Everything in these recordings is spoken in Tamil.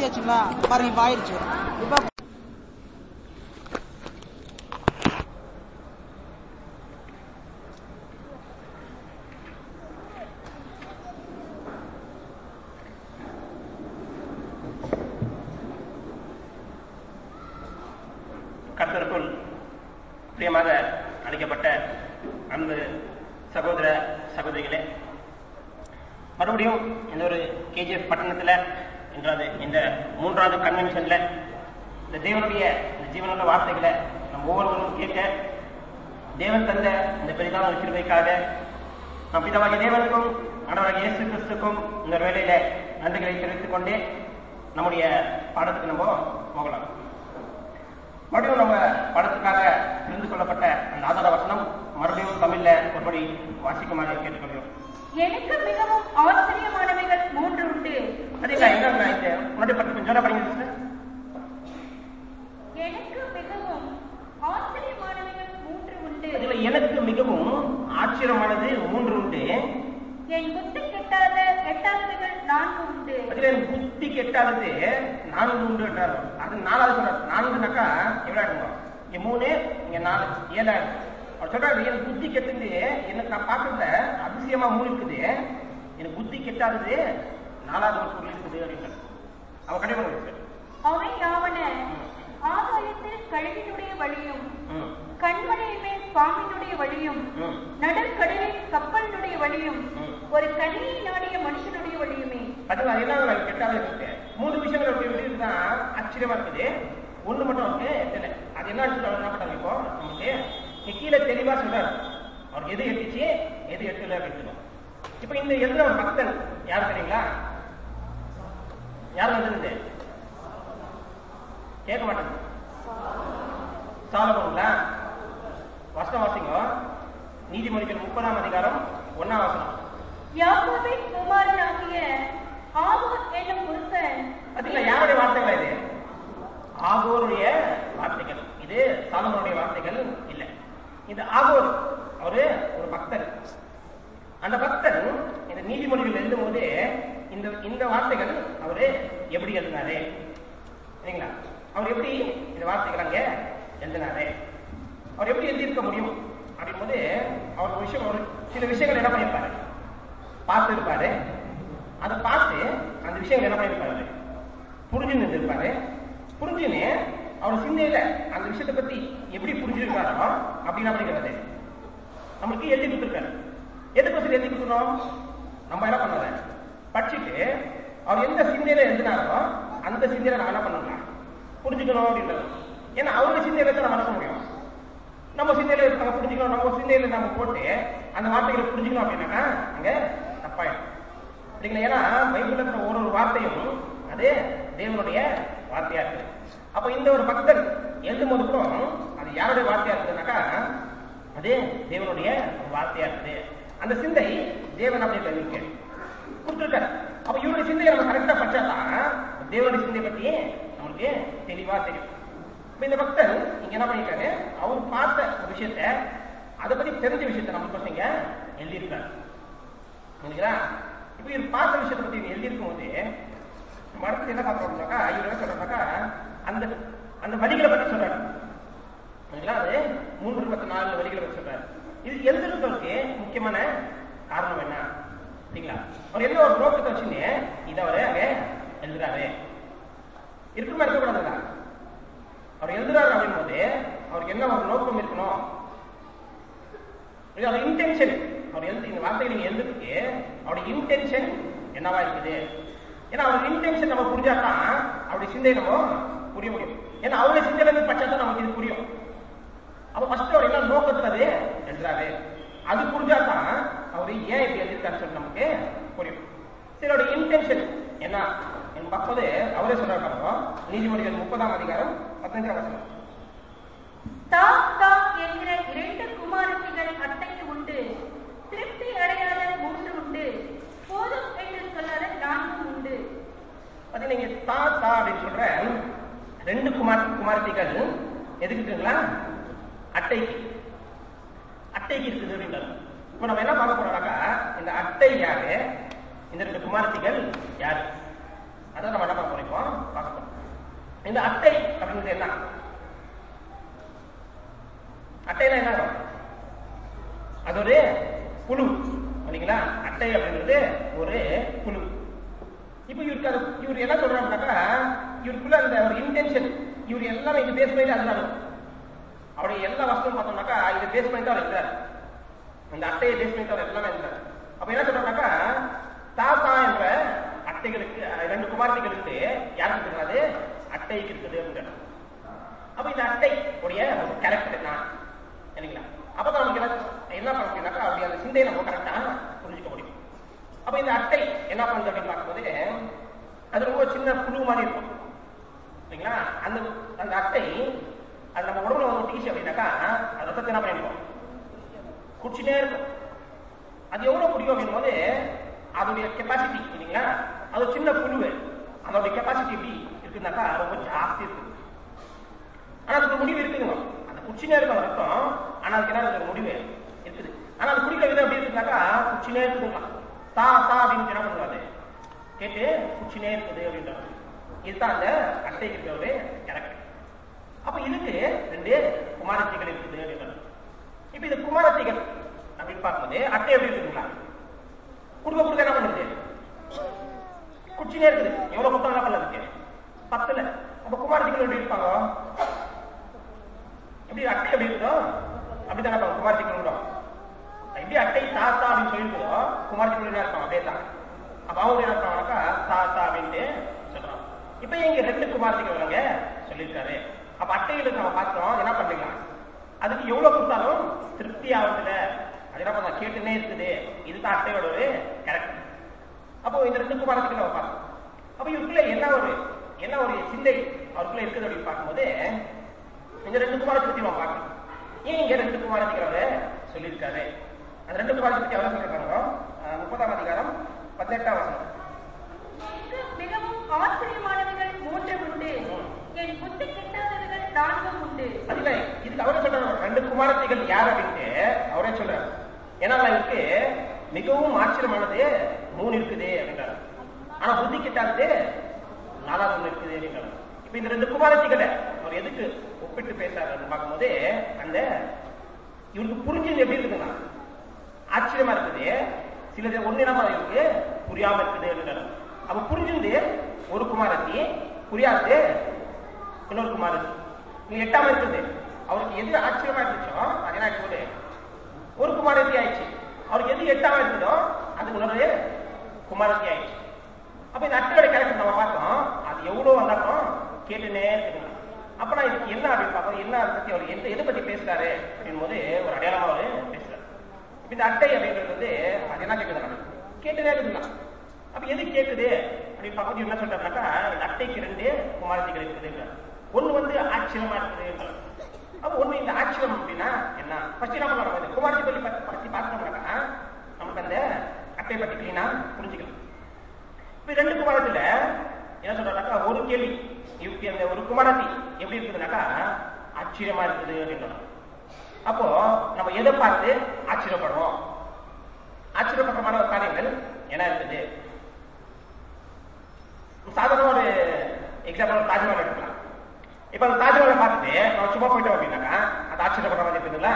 மாத்தியாச்சுங்களா பாருங்க இப்ப ஆயிடுச்சு இப்ப கர்த்தருக்குள் பிரியமாக அழைக்கப்பட்ட அன்பு சகோதர சகோதரிகளே மறுபடியும் இந்த ஒரு கேஜிஎஃப் பட்டணத்துல என்றாவது இந்த மூன்றாவது கன்வென்ஷன்ல இந்த தேவனுடைய இந்த ஜீவனுள்ள வார்த்தைகளை நம்ம ஒவ்வொருவரும் கேட்க தேவன் தந்த இந்த பெரிதான கிருபைக்காக நம் பிதாவாகிய தேவனுக்கும் ஆண்டவராகிய இயேசு கிறிஸ்துக்கும் இந்த வேளையில நன்றிகளை தெரிவித்துக் கொண்டே நம்முடைய பாடத்துக்கு நம்ம போகலாம் மறுபடியும் நம்ம படத்துக்காக தெரிந்து கொள்ளப்பட்ட அந்த ஆதார வசனம் மறுபடியும் தமிழ்ல ஒருபடி வாசிக்குமாறு கேட்டுக்கொள்கிறோம் எனக்கு மிகவும் ஆச்சரியமானவைகள் மூன்று உண்டு அதுக்கா எங்க இந்த முன்னாடி பட்டு கொஞ்சம் ஜோரா படிங்க sister. எனக்கு மிகவும் ஆச்சரியமானவைகள் மூன்று உண்டு அதுல எனக்கு மிகவும் ஆச்சரியமானது மூன்று உண்டு என் புத்தி கெட்டாத எட்டாதவைகள் நான்கு உண்டு அதுல எனக்கு புத்தி கெட்டாதது நான்கு உண்டு என்றார் அது நாலாவது சொல்றாரு நான்குனாக்கா எவ்வளவு ஆயிடுங்க இங்க மூணு இங்க நாலு ஏழாயிரம் அவர் சொல்றாரு எனக்கு புத்தி கெட்டது எனக்கு நான் பார்க்கறத அதிசயமா மூணு இருக்குது எனக்கு புத்தி கெட்டாதது நாலாவது ஒரு பொருள் இருக்குது அப்படின்றார் அவன் கண்டிப்பா அவை யாவன ஆகாயத்தில் கழுகினுடைய வழியும் ம் கண்மலையின் மேல் பாம்பினுடைய வழியும் ம் நடுக்கடலில் கப்பலினுடைய வழியும் ம். ஒரு கனியை நாடிய மனுஷனுடைய வழியுமே அது அது என்ன உங்களுக்கு கெட்டாத இருக்கு மூணு விஷயங்கள் இருக்கு எப்படி தான் ஆச்சரியமா இருக்குது ஒண்ணு மட்டும் இருக்கு தெரியல அது என்ன சொல்றாரு என்ன பண்ணாங்க இப்போ நமக்கு இங்க கீழே தெளிவா சொல்றாரு அவருக்கு எது எட்டுச்சு எது எட்டுல அப்படின்னு இப்ப இந்த எழுதுற ஒரு பக்தன் யார் தெரியுங்களா யார் வந்திருந்து கேட்க மாட்டேங்க சாலமோங்களா வசனம் வாசிங்க நீதிமொழிகள் முப்பதாம் அதிகாரம் ஒன்னாம் வசனம் யாக்கோபின் குமாரனாகிய ஆகோர் என்னும் புருஷன் அதுல யாருடைய வார்த்தைகள் இது ஆகோருடைய வார்த்தைகள் இது சாலமோனுடைய வார்த்தைகள் இல்ல இது ஆகோர் அவரு ஒரு பக்தர் அந்த பக்தர் இந்த நீதிமொழிகள் எழுதும் போது இந்த இந்த வார்த்தைகள் அவரு எப்படி எழுதினாரு சரிங்களா அவர் எப்படி இந்த வார்த்தைகள் அங்க எழுதினாரு அவர் எப்படி எழுதியிருக்க முடியும் அப்படின்போது அவர் ஒரு விஷயம் ஒரு சில விஷயங்கள் என்ன பண்ணியிருப்பாரு பார்த்து இருப்பாரு அதை பார்த்து அந்த விஷயங்கள் என்ன பண்ணியிருப்பாரு புரிஞ்சு இருந்திருப்பாரு புரிஞ்சுன்னு அவர் சிந்தையில அந்த விஷயத்தை பத்தி எப்படி புரிஞ்சிருக்காரோ அப்படின்னு அப்படிங்கிறது நம்மளுக்கு எழுதி கொடுத்துருக்காரு எதுக்கு வசதி எழுதி கொடுக்கணும் நம்ம என்ன பண்ணல படிச்சுட்டு அவர் எந்த சிந்தையில எழுதினாரோ அந்த சிந்தையில நம்ம என்ன பண்ணலாம் புரிஞ்சுக்கணும் அப்படின்றது ஏன்னா அவருடைய சிந்தையில தான் நம்ம நடக்க முடியும் நம்ம சிந்தையில நம்ம புரிஞ்சுக்கணும் நம்ம சிந்தையில நம்ம போட்டு அந்த வார்த்தைகளை புரிஞ்சுக்கணும் அப்படின்னாக்கா அங்க தப்பாயிடும் சரிங்களா ஏன்னா பைபிள்ல இருக்கிற ஒரு ஒரு வார்த்தையும் அது தேவனுடைய வார்த்தையா இருக்கு அப்ப இந்த ஒரு பக்தர் எழுதும் போது கூட அது யாருடைய வார்த்தையா இருக்குதுனாக்கா அது தேவனுடைய வார்த்தையா இருக்குது அந்த சிந்தை தேவன் அப்படி இருக்கு கொடுத்துருக்காரு அப்ப இவருடைய சிந்தையை நம்ம கரெக்டா படிச்சாதான் தேவனுடைய சிந்தை பத்தி நம்மளுக்கு தெளிவா தெரியும் இப்ப இந்த பக்தர் இங்க என்ன பண்ணிருக்காரு அவர் பார்த்த ஒரு விஷயத்த அதை பத்தி தெரிஞ்ச விஷயத்த நம்மளுக்கு பசங்க எழுதியிருக்காரு புரியுதுங்களா இப்ப இவர் பார்த்த விஷயத்தை பத்தி இவர் எழுதியிருக்கும் போது நம்ம அடுத்தது என்ன பார்க்கறோம்னாக்கா இவர் என்ன சொல்றாருனாக்கா அந்த அந்த வழிகளை பத்தி சொல்றாரு புரியுதுங்களா அது மூன்று பத்து நாலு வழிகளை பத்தி சொல்றாரு இது எழுதுறதுக்கு முக்கியமான காரணம் என்ன சரிங்களா அவர் என்ன ஒரு நோக்கத்தை வச்சுன்னு இதை அவரு அங்க எழுதுறாரு இருக்குமா இருக்கக்கூடாதுங்களா அவர் எழுதுறாரு அப்படின் போது அவருக்கு என்ன ஒரு நோக்கம் இருக்கணும் இது அவர் இன்டென்ஷன் அவர் எழுது இந்த வார்த்தையை நீங்க எழுதுறதுக்கு அவருடைய இன்டென்ஷன் என்னவா இருக்குது ஏன்னா அவர் இன்டென்ஷன் நம்ம புரிஞ்சாதான் அவருடைய சிந்தை நம்ம புரிய முடியும் ஏன்னா அவருடைய சிந்தையில இருந்து பச்சா தான் நமக்கு இது புரியும் அப்ப ஃபர்ஸ்ட் அவர் என்ன நோக்கத்துல அது எழுதுறாரு அது புரிஞ்சாதான் அவர் ஏன் இப்படி எழுதிருக்காரு சொல்லி நமக்கு புரியும் சரி அவருடைய இன்டென்ஷன் என்ன என்று பார்ப்பது அவரே சொல்றாரு நீதிமொழிகள் முப்பதாம் அதிகாரம் பதினஞ்சாம் வசனம் தா தா என்கிற இரண்டு குமாரத்திகள் அத்தைக்கு உண்டு திருப்தி அடையாத மூன்று உண்டு போதும் என்று சொல்லாத நான்கு உண்டு அது நீங்க தா தா அப்படின்னு சொல்ற ரெண்டு குமார் குமாரத்திகள் எதுக்குங்களா அட்டைக்கு அட்டைக்கு இருக்குது அப்படின்றாரு இப்போ நம்ம என்ன பார்க்க போறோம்னாக்கா இந்த அட்டை யாரு இந்த ரெண்டு குமாரத்திகள் யாரு அதான் நம்ம என்ன பார்க்க போறோம் இப்போ பார்க்க இந்த அட்டை அப்படிங்கிறது என்ன அட்டைனா என்ன அது ஒரு குழு இல்லைங்களா அட்டை அப்படிங்கிறது ஒரு குழு இப்ப இவருக்கு அது இவர் என்ன சொல்றாருனாக்கா இவருக்குள்ள அந்த ஒரு இன்டென்ஷன் இவர் எல்லாமே இது பேஸ் பண்ணி அதுதான் அவருடைய எல்லா வசதியும் பார்த்தோம்னாக்கா இது பேஸ் பண்ணி தான் இருக்கிறார் அந்த அட்டையை பேஸ் பண்ணி தான் எல்லாமே இருக்கிறார் அப்ப என்ன சொல்றாருனாக்கா தாத்தா என்ற அட்டைகளுக்கு அஹ், ரெண்டு குமார்த்திகளுக்கு யாருக்கு இருக்கிறது அட்டைக்கு இருக்குது அப்படின்றார் அப்ப இந்த அட்டை உடைய ஒரு கேரக்டர் என்ன இல்லைங்களா அப்பதான் நமக்கு என்ன என்ன பண்ண முடியும்னாக்கா அப்படி அந்த சிந்தையை நம்ம கரெக்டா புரிஞ்சுக்க முடியும் அப்ப இந்த அட்டை என்ன பண்ணுது அப்படின்னு பார்க்கும்போது அது ரொம்ப சின்ன புழு மாதிரி இருக்கும் சரிங்களா அந்த அந்த அட்டை அது நம்ம உடம்புல வந்து ஒட்டிக்கிச்சு அப்படின்னாக்கா அது ரத்தத்தை என்ன பண்ணிருக்கோம் குடிச்சுட்டே இருக்கும் அது எவ்வளவு குடிக்கும் அப்படின் போது அதோடைய கெப்பாசிட்டி இல்லைங்களா அது ஒரு சின்ன புழு அதோடைய கெப்பாசிட்டி எப்படி இருக்குனாக்கா ரொம்ப ஜாஸ்தி இருக்கு ஆனா அதுக்கு ஒரு முடிவு இருக்குதுங்க அந்த குச்சினே இருக்கும் அந்த ரத்தம் ஆனா அதுக்கு என்ன இருக்கு ஒரு முடிவு இருக்குது ஆனா அது குடிக்கிற விதம் எப்படி இருக்குனாக்கா குச்சினே இருக்குதுங்களா தா தா அப்படின்னு என்ன பண்ணுவாரு கேட்டு குச்சினே இருக்குது அப்படின்றாரு இதுதான் அந்த அட்டைக்கு இருக்கிற ஒரு கேரக்டர் அப்ப இதுக்கு ரெண்டு குமாரத்திகள் இருக்குது அப்படின்றாரு இப்ப இது குமாரத்திகள் அப்படின்னு பார்க்கும்போது அட்டை எப்படி இருக்குதுங்களா குடுக்க குடுக்க என்ன பண்ணுது குச்சினே இருக்குது எவ்வளவு மொத்தம் என்ன பண்ணதுக்கு பத்துல அப்ப குமாரத்திகள் எப்படி இருப்பாங்க எப்படி அட்டை எப்படி இருக்குதோ அப்படித்தானே இருப்பாங்க குமாரத்திகள் கூட எப்படி அட்டை தாத்தா அப்படின்னு சொல்லியிருக்கோ குமாரத்திகள் என்ன இருப்பாங்க அப்படியே தான் அப்ப அவங்க என்ன இருப்பாங்கனாக்கா தாத்தா அப்படின்ட்டு சொல்றாங்க இப்ப இங்க ரெண்டு குமாரத்திகள் வரங்க சொல்லியிருக்காரு அப்ப அட்டைகளுக்கு நம்ம பார்த்தோம் என்ன பண்ணிக்கலாம் அதுக்கு எவ்வளவு கொடுத்தாலும் திருப்தி ஆகுதுல அது என்ன பண்ண கேட்டுனே இருக்குது இதுதான் அட்டையோட ஒரு கேரக்டர் அப்போ இந்த ரெண்டு குமாரத்துக்கு நம்ம பார்த்தோம் அப்ப இவருக்குள்ள என்ன ஒரு என்ன ஒரு சிந்தை அவருக்குள்ள இருக்குது அப்படின்னு பார்க்கும்போது இந்த ரெண்டு குமாரத்தை பத்தி நம்ம பார்க்கணும் ஏன் இங்க ரெண்டு குமாரத்துக்கு அவரு சொல்லியிருக்காரு அந்த ரெண்டு குமாரத்தை பத்தி எவ்வளவு சொல்லிருக்காங்க அஹ் முப்பதாம் அதிகாரம் பதினெட்டாம் வசனம் எனக்கு மிகவும் ஆச்சரியமானவைகள் மூன்று உண்டு என் புத்தி கெட்டாதவைகள் நான்கும் உண்டு அதுல இதுக்கு அவரே சொல்றாரு ரெண்டு குமாரத்திகள் யார் அப்படின்ட்டு அவரே சொல்றாரு ஏன்னா இவருக்கு மிகவும் ஆச்சரியமானது மூணு இருக்குது அப்படின்றாரு ஆனா புத்தி கிட்டாது நாலாவது ஒண்ணு இருக்குது அப்படின்றாரு இப்ப இந்த ரெண்டு குமாரத்திகளை அவர் எதுக்கு ஒப்பிட்டு பேசுறாரு அப்படின்னு பார்க்கும்போது அந்த இவருக்கு புரிஞ்சது எப்படி இருக்குதுன்னா ஆச்சரியமா இருக்குது சிலது ஒண்ணு இடமா இருக்கு புரியாம இருக்குது அப்படின்றாரு அப்ப புரிஞ்சது ஒரு குமாரத்தி புரியாது இன்னொரு குமாரத்தி நீங்க எட்டாம இருக்குது அவருக்கு எது ஆச்சரியமா இருந்துச்சோ அது என்ன ஆச்சு ஒரு குமாரத்தி ஆயிடுச்சு அவருக்கு எது எட்டாம இருக்குதோ அது இன்னொரு குமாரத்தி ஆயிடுச்சு அப்ப இந்த அட்டையோட கேரக்டர் நம்ம பார்த்தோம் அது எவ்வளவு வந்தாலும் கேட்டுனே இருக்குங்க அப்ப நான் இதுக்கு என்ன அப்படின்னு பார்க்கணும் என்ன அதை பத்தி அவர் எந்த எதை பத்தி பேசுறாரு அப்படின் போது ஒரு அடையாளமா அவரு பேசுறாரு இப்ப இந்த அட்டை அப்படின்றது வந்து அது என்ன கேட்குது கேட்டுனே இருக்குதுங்க அப்ப எது கேக்குது அப்படின்னு பார்க்கும்போது என்ன சொல்றாருனாக்கா இந்த அட்டைக்கு ரெண்டு குமாரத்திகள் இருக்குதுங்க ஒண்ணு வந்து ஆச்சரியமா இருக்குது அப்ப ஒண்ணு இந்த ஆச்சரியம் அப்படின்னா என்ன ஃபர்ஸ்ட் என்ன பண்ணலாம் இந்த குமாரத்தி பள்ளி பத்தி பார்த்தோம்னாக்கா நமக்கு அந்த அட்டை பத்தி கிளீனா புரிஞ்சுக்கலாம் இப்ப ரெண்டு குமாரத்துல என்ன சொல்றாருனாக்கா ஒரு கேள்வி இவருக்கு அந்த ஒரு குமாரத்தி எப்படி இருக்குதுனாக்கா ஆச்சரியமா இருக்குது அப்படின்னு அப்போ நம்ம எதை பார்த்து ஆச்சரியப்படுறோம் ஆச்சரியப்படுறமான ஒரு காரியங்கள் என்ன இருக்குது சாதாரண ஒரு எக்ஸாம்பிள் தாஜ்மஹால் எடுக்கலாம் இப்ப அந்த தாஜ்மஹாலை பார்த்துட்டு நம்ம சும்மா போயிட்டோம் அப்படின்னாக்கா அது ஆச்சரியப்படுற மாதிரி இருக்குதுங்களா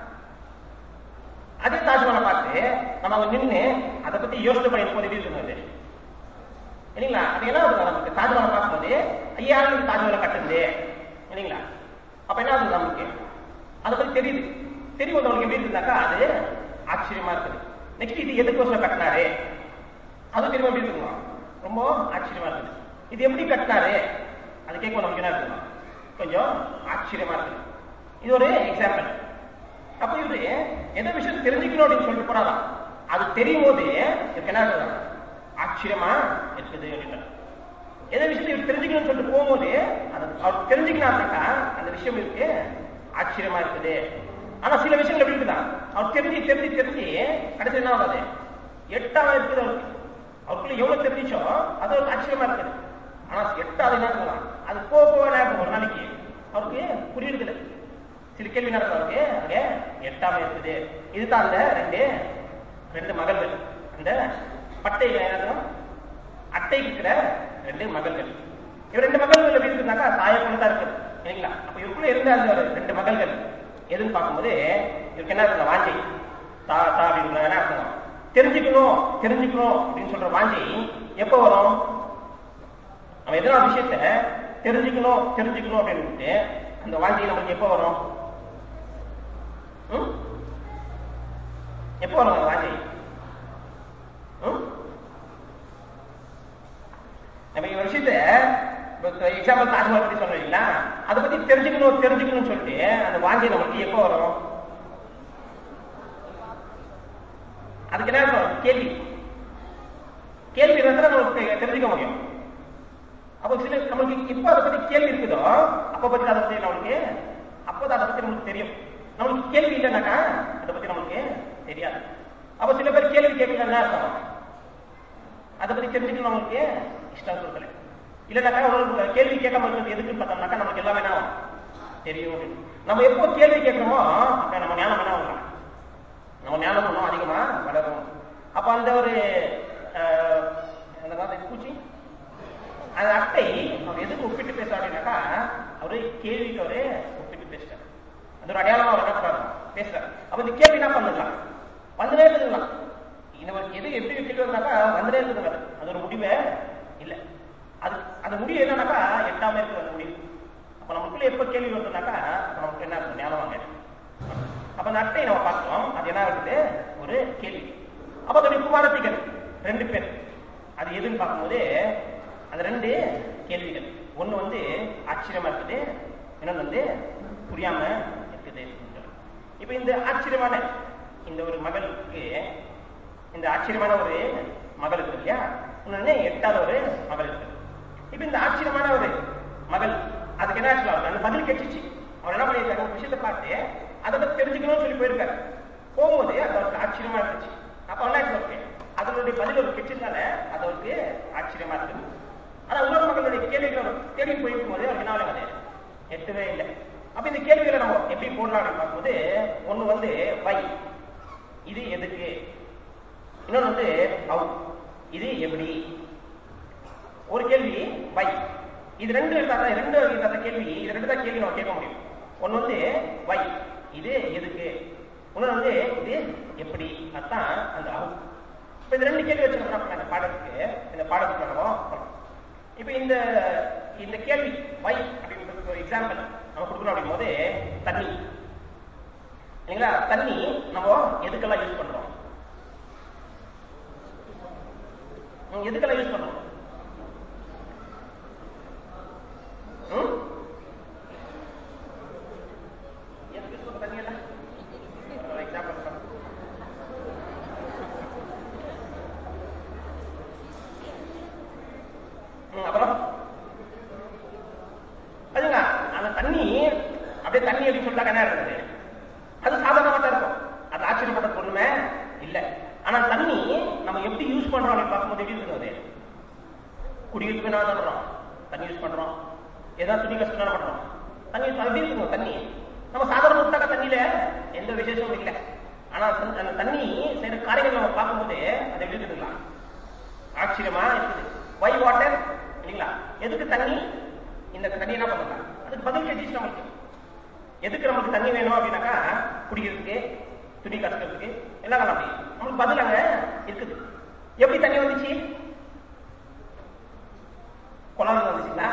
அதே தாஜ்மஹாலை பார்த்து நம்ம அங்க நின்று அதை பத்தி யோசனை பண்ணி போது எப்படி இருக்குது இல்லைங்களா அது என்ன ஆகுது நமக்கு தாஜ்மஹாலை பார்க்கும்போது ஐயாயிரம் தாஜ்மஹாலை கட்டுது இல்லைங்களா அப்ப என்ன ஆகுது நமக்கு அதை பத்தி தெரியுது தெரியும் உங்களுக்கு எப்படி இருக்குனாக்கா அது ஆச்சரியமா இருக்குது நெக்ஸ்ட் இது எதுக்கோசரம் கட்டினாரு அது தெரியுமா எப்படி இருக்குமா ரொம்ப ஆச்சரியமா இருக்குது இது எப்படி கட்டினாரு அது கேட்கும் நமக்கு என்ன இருக்குமா கொஞ்சம் ஆச்சரியமா இருக்குது இது ஒரு எக்ஸாம்பிள் அப்ப இது எந்த விஷயத்தை தெரிஞ்சுக்கணும் அப்படின்னு சொல்லிட்டு போறாதான் அது தெரியும் போது இதுக்கு என்ன இருக்குது ஆச்சரியமா இருக்குது அப்படின்றார் எந்த விஷயத்தை இவர் தெரிஞ்சுக்கணும்னு சொல்லிட்டு போகும்போது அது அவர் தெரிஞ்சுக்கலாம்னாக்கா அந்த விஷயம் இருக்கு ஆச்சரியமா இருக்குது ஆனா சில விஷயங்கள் எப்படி இருக்குதா அவர் தெரிஞ்சு தெரிஞ்சு தெரிஞ்சு கடைசி என்ன ஆகாது எட்டாவது இருக்குது அவருக்கு அவருக்குள்ள எவ்வளவு தெரிஞ்சிச்சோ அது ஒரு ஆச்சரியமா இருக்குது ஆனா எட்டாவது என்ன சொல்லலாம் அது போக போக என்ன இருக்கும் ஒரு நாளைக்கு அவருக்கு புரியுறது இல்லை சில கேள்வி நடக்கும் அவருக்கு அங்க எட்டாம இருக்குது இதுதான் அந்த ரெண்டு ரெண்டு மகள்கள் அந்த பட்டை அட்டை இருக்கிற ரெண்டு மகள்கள் இவர் ரெண்டு மகள்கள் எப்படி இருக்குனாக்கா இருக்குன்னாக்கா சாயக்குள்ள தான் இருக்குது இல்லைங்களா அப்ப இவருக்குள்ள இருந்த அந்த ஒரு ரெண்டு மகள்கள் எதுன்னு பார்க்கும்போது இவருக்கு என்ன இருக்குங்க வாஞ்சை தா தா அப்படின்னு என்ன அர்த்தம் தெரிஞ்சுக்கணும் தெரிஞ்சுக்கணும் அப்படின்னு சொல்ற வாஞ்சை எப்போ வரும் நம்ம எதனா விஷயத்த தெரிஞ்சுக்கணும் தெரிஞ்சுக்கணும் அப்படின்னு அந்த வாஞ்சை நமக்கு எப்போ வரும் ம்? எப்போ வரும் அந்த வாஞ்சை ம்? நம்ம இந்த விஷயத்த எக்ஸாம்பிள் தாஜ்மஹால் பத்தி சொன்னோம் இல்லைங்களா அதை பத்தி தெரிஞ்சுக்கணும் தெரிஞ்சுக்கணும்னு சொல்லிட்டு அந்த வாங்கி நமக்கு எப்போ வரும் அதுக்கு என்ன அர்த்தம்? கேள்வி கேள்வி இருந்தா நமக்கு தெரிஞ்சுக்க முடியும் அப்போ சில நம்மளுக்கு இப்போ அதை பத்தி கேள்வி இருக்குதோ அப்ப பத்தி அதை பத்தி நம்மளுக்கு அப்போதான் அதை பத்தி நமக்கு தெரியும் நம்மளுக்கு கேள்வி இல்லைனாக்கா அதை பத்தி நமக்கு தெரியாது அப்போ சில பேர் கேள்வி கேட்கலன்னா அர்த்தம் அதை பத்தி தெரிஞ்சுக்கணும் நம்மளுக்கு இஷ்டம் கொடுக்கல இல்லைனாக்கா உங்களுக்கு கேள்வி கேட்காம இருக்கிறது எதுக்குன்னு பார்த்தோம்னாக்கா நமக்கு எல்லாமே என்ன ஆகும்? தெரியும் அப்படின்னு. நம்ம எப்போ கேள்வி கேட்கிறோமோ அப்ப நம்ம ஞானம் என்ன ஆகும் நம்ம ஞானம் இன்னும் அதிகமா வளரும் அப்ப அந்த ஒரு அஹ், அந்த மாதிரி பூச்சி அந்த அட்டை அவர் எதுக்கு ஒப்பிட்டு பேச அப்படின்னாக்கா அவரு கேள்விக்கு அவரு ஒப்பிட்டு பேசுறாரு அந்த ஒரு அடையாளமா அவர் என்ன பண்றாரு பேசுறாரு அப்ப இந்த கேள்வி என்ன பண்ணலாம் வந்துட்டே இருக்கலாம் இந்த எது எப்படி கேள்வி வந்தாக்கா வந்துட்டே இருக்குது அது ஒரு முடிவே இல்ல அது அந்த முடிவு என்னன்னாக்கா எட்டாம இருக்குது அந்த முடிவு அப்ப நமக்குள்ள எப்ப கேள்வி வருதுனாக்கா அப்ப நமக்கு என்ன இருக்கும் ஞாபகம் வாங்க அப்ப அந்த அட்டையை நம்ம பார்க்கிறோம் அது என்ன இருக்குது ஒரு கேள்வி அப்ப அதோடைய குமாரத்திகள் ரெண்டு பேர் அது எதுன்னு பார்க்கும்போது அந்த ரெண்டு கேள்விகள் ஒண்ணு வந்து ஆச்சரியமா இருக்குது இன்னொன்னு வந்து புரியாம இருக்குது இப்ப இந்த ஆச்சரியமான இந்த ஒரு மகளுக்கு இந்த ஆச்சரியமான ஒரு மகள் இருக்கு இல்லையா இன்னொன்னு எட்டாவது ஒரு மகள் இருக்கு இப்ப இந்த ஆச்சரியமான ஒரு மகள் அதுக்கு என்ன ஆச்சு அந்த பதில் கெட்டுச்சு அவர் என்ன பண்ணியிருக்காரு ஒரு விஷயத்தை பார்த்து அதை பத்தி தெரிஞ்சுக்கணும்னு சொல்லி போயிருக்காரு போகும்போது அது அவருக்கு ஆச்சரியமா இருந்துச்சு அப்ப என்ன ஆச்சு அவருக்கு அதனுடைய பதில் ஒரு கெட்டதுனால அது அவருக்கு ஆச்சரியமா இருக்கு ஆனா இன்னொரு மக்களுடைய கேள்விகள் அவர் தேடி போயிருக்கும் போது அவருக்கு என்ன ஆகல அது எட்டவே இல்லை அப்ப இந்த கேள்விகளை நம்ம எப்படி போடலாம் அப்படின்னு பார்க்கும்போது ஒண்ணு வந்து வை இது எதுக்கு இன்னொன்னு வந்து ஹவு இது எப்படி ஒரு கேள்வி வை இது ரெண்டு இருந்தா ரெண்டு இருந்தா கேள்வி இது ரெண்டு தான் கேள்வி நம்ம கேட்க முடியும் ஒண்ணு வந்து வை இது எதுக்கு இன்னொன்னு வந்து இது எப்படி அதான் அந்த ஹவு இப்ப இந்த ரெண்டு கேள்வி வச்சுக்கணும் இந்த பாடத்துக்கு இந்த பாடத்துக்கு நம்ம போறோம். இப்ப இந்த இந்த கேள்வி வை அப்படின்றதுக்கு ஒரு எக்ஸாம்பிள் நம்ம கொடுக்கணும் அப்படிங்கும் போது தண்ணி இல்லைங்களா தண்ணி நம்ம எதுக்கெல்லாம் யூஸ் பண்றோம் ம், எதுக்கெல்லாம் யூஸ் பண்றோம் ம்? எதுக்கு யூஸ் பண்ற தண்ணி எல்லாம் ஒரு எக்ஸாம்பிள் ம், அப்புறம் அதுங்க அந்த தண்ணி அப்படியே தண்ணி எப்படி சொல்லிட்டாங்க என்ன இருக்குது அது சாதாரணமா தான் இருக்கும் அது ஆச்சரியப்பட்ட பொருளுமே இல்ல ஆனா தண்ணி நம்ம எப்படி யூஸ் பண்றோம் அப்படின்னு பார்க்கும்போது எப்படி இருக்குது அது குடிக்கிறதுக்கு என்ன பண்றோம் தண்ணி யூஸ் பண்றோம் ஏதாவது துணி கஷ்டம் என்ன பண்றோம் தண்ணி use- எப்படி இருக்குங்க தண்ணி நம்ம சாதாரண விட்டாக்க தண்ணியில எந்த விசேஷமும் இல்லை ஆனா தண்ணி- அந்த தண்ணி செய்யற காரியங்கள் நம்ம பார்க்கும்போது அது எப்படி இருக்குங்களா ஆச்சரியமா இருக்குது வை வாட்டர் இல்லைங்களா எதுக்கு தண்ணி இந்த தண்ணி என்ன பண்ணலாம் அதுக்கு பதில் கேட்டுச்சு நமக்கு எதுக்கு நமக்கு தண்ணி வேணும் அப்படின்னாக்கா குடிக்கிறதுக்கு துணி கசக்கிறதுக்கு எல்லாம் அப்படி நமக்கு பதில் அங்க இருக்குது எப்படி தண்ணி வந்துச்சு குழந்தை வந்துச்சுங்களா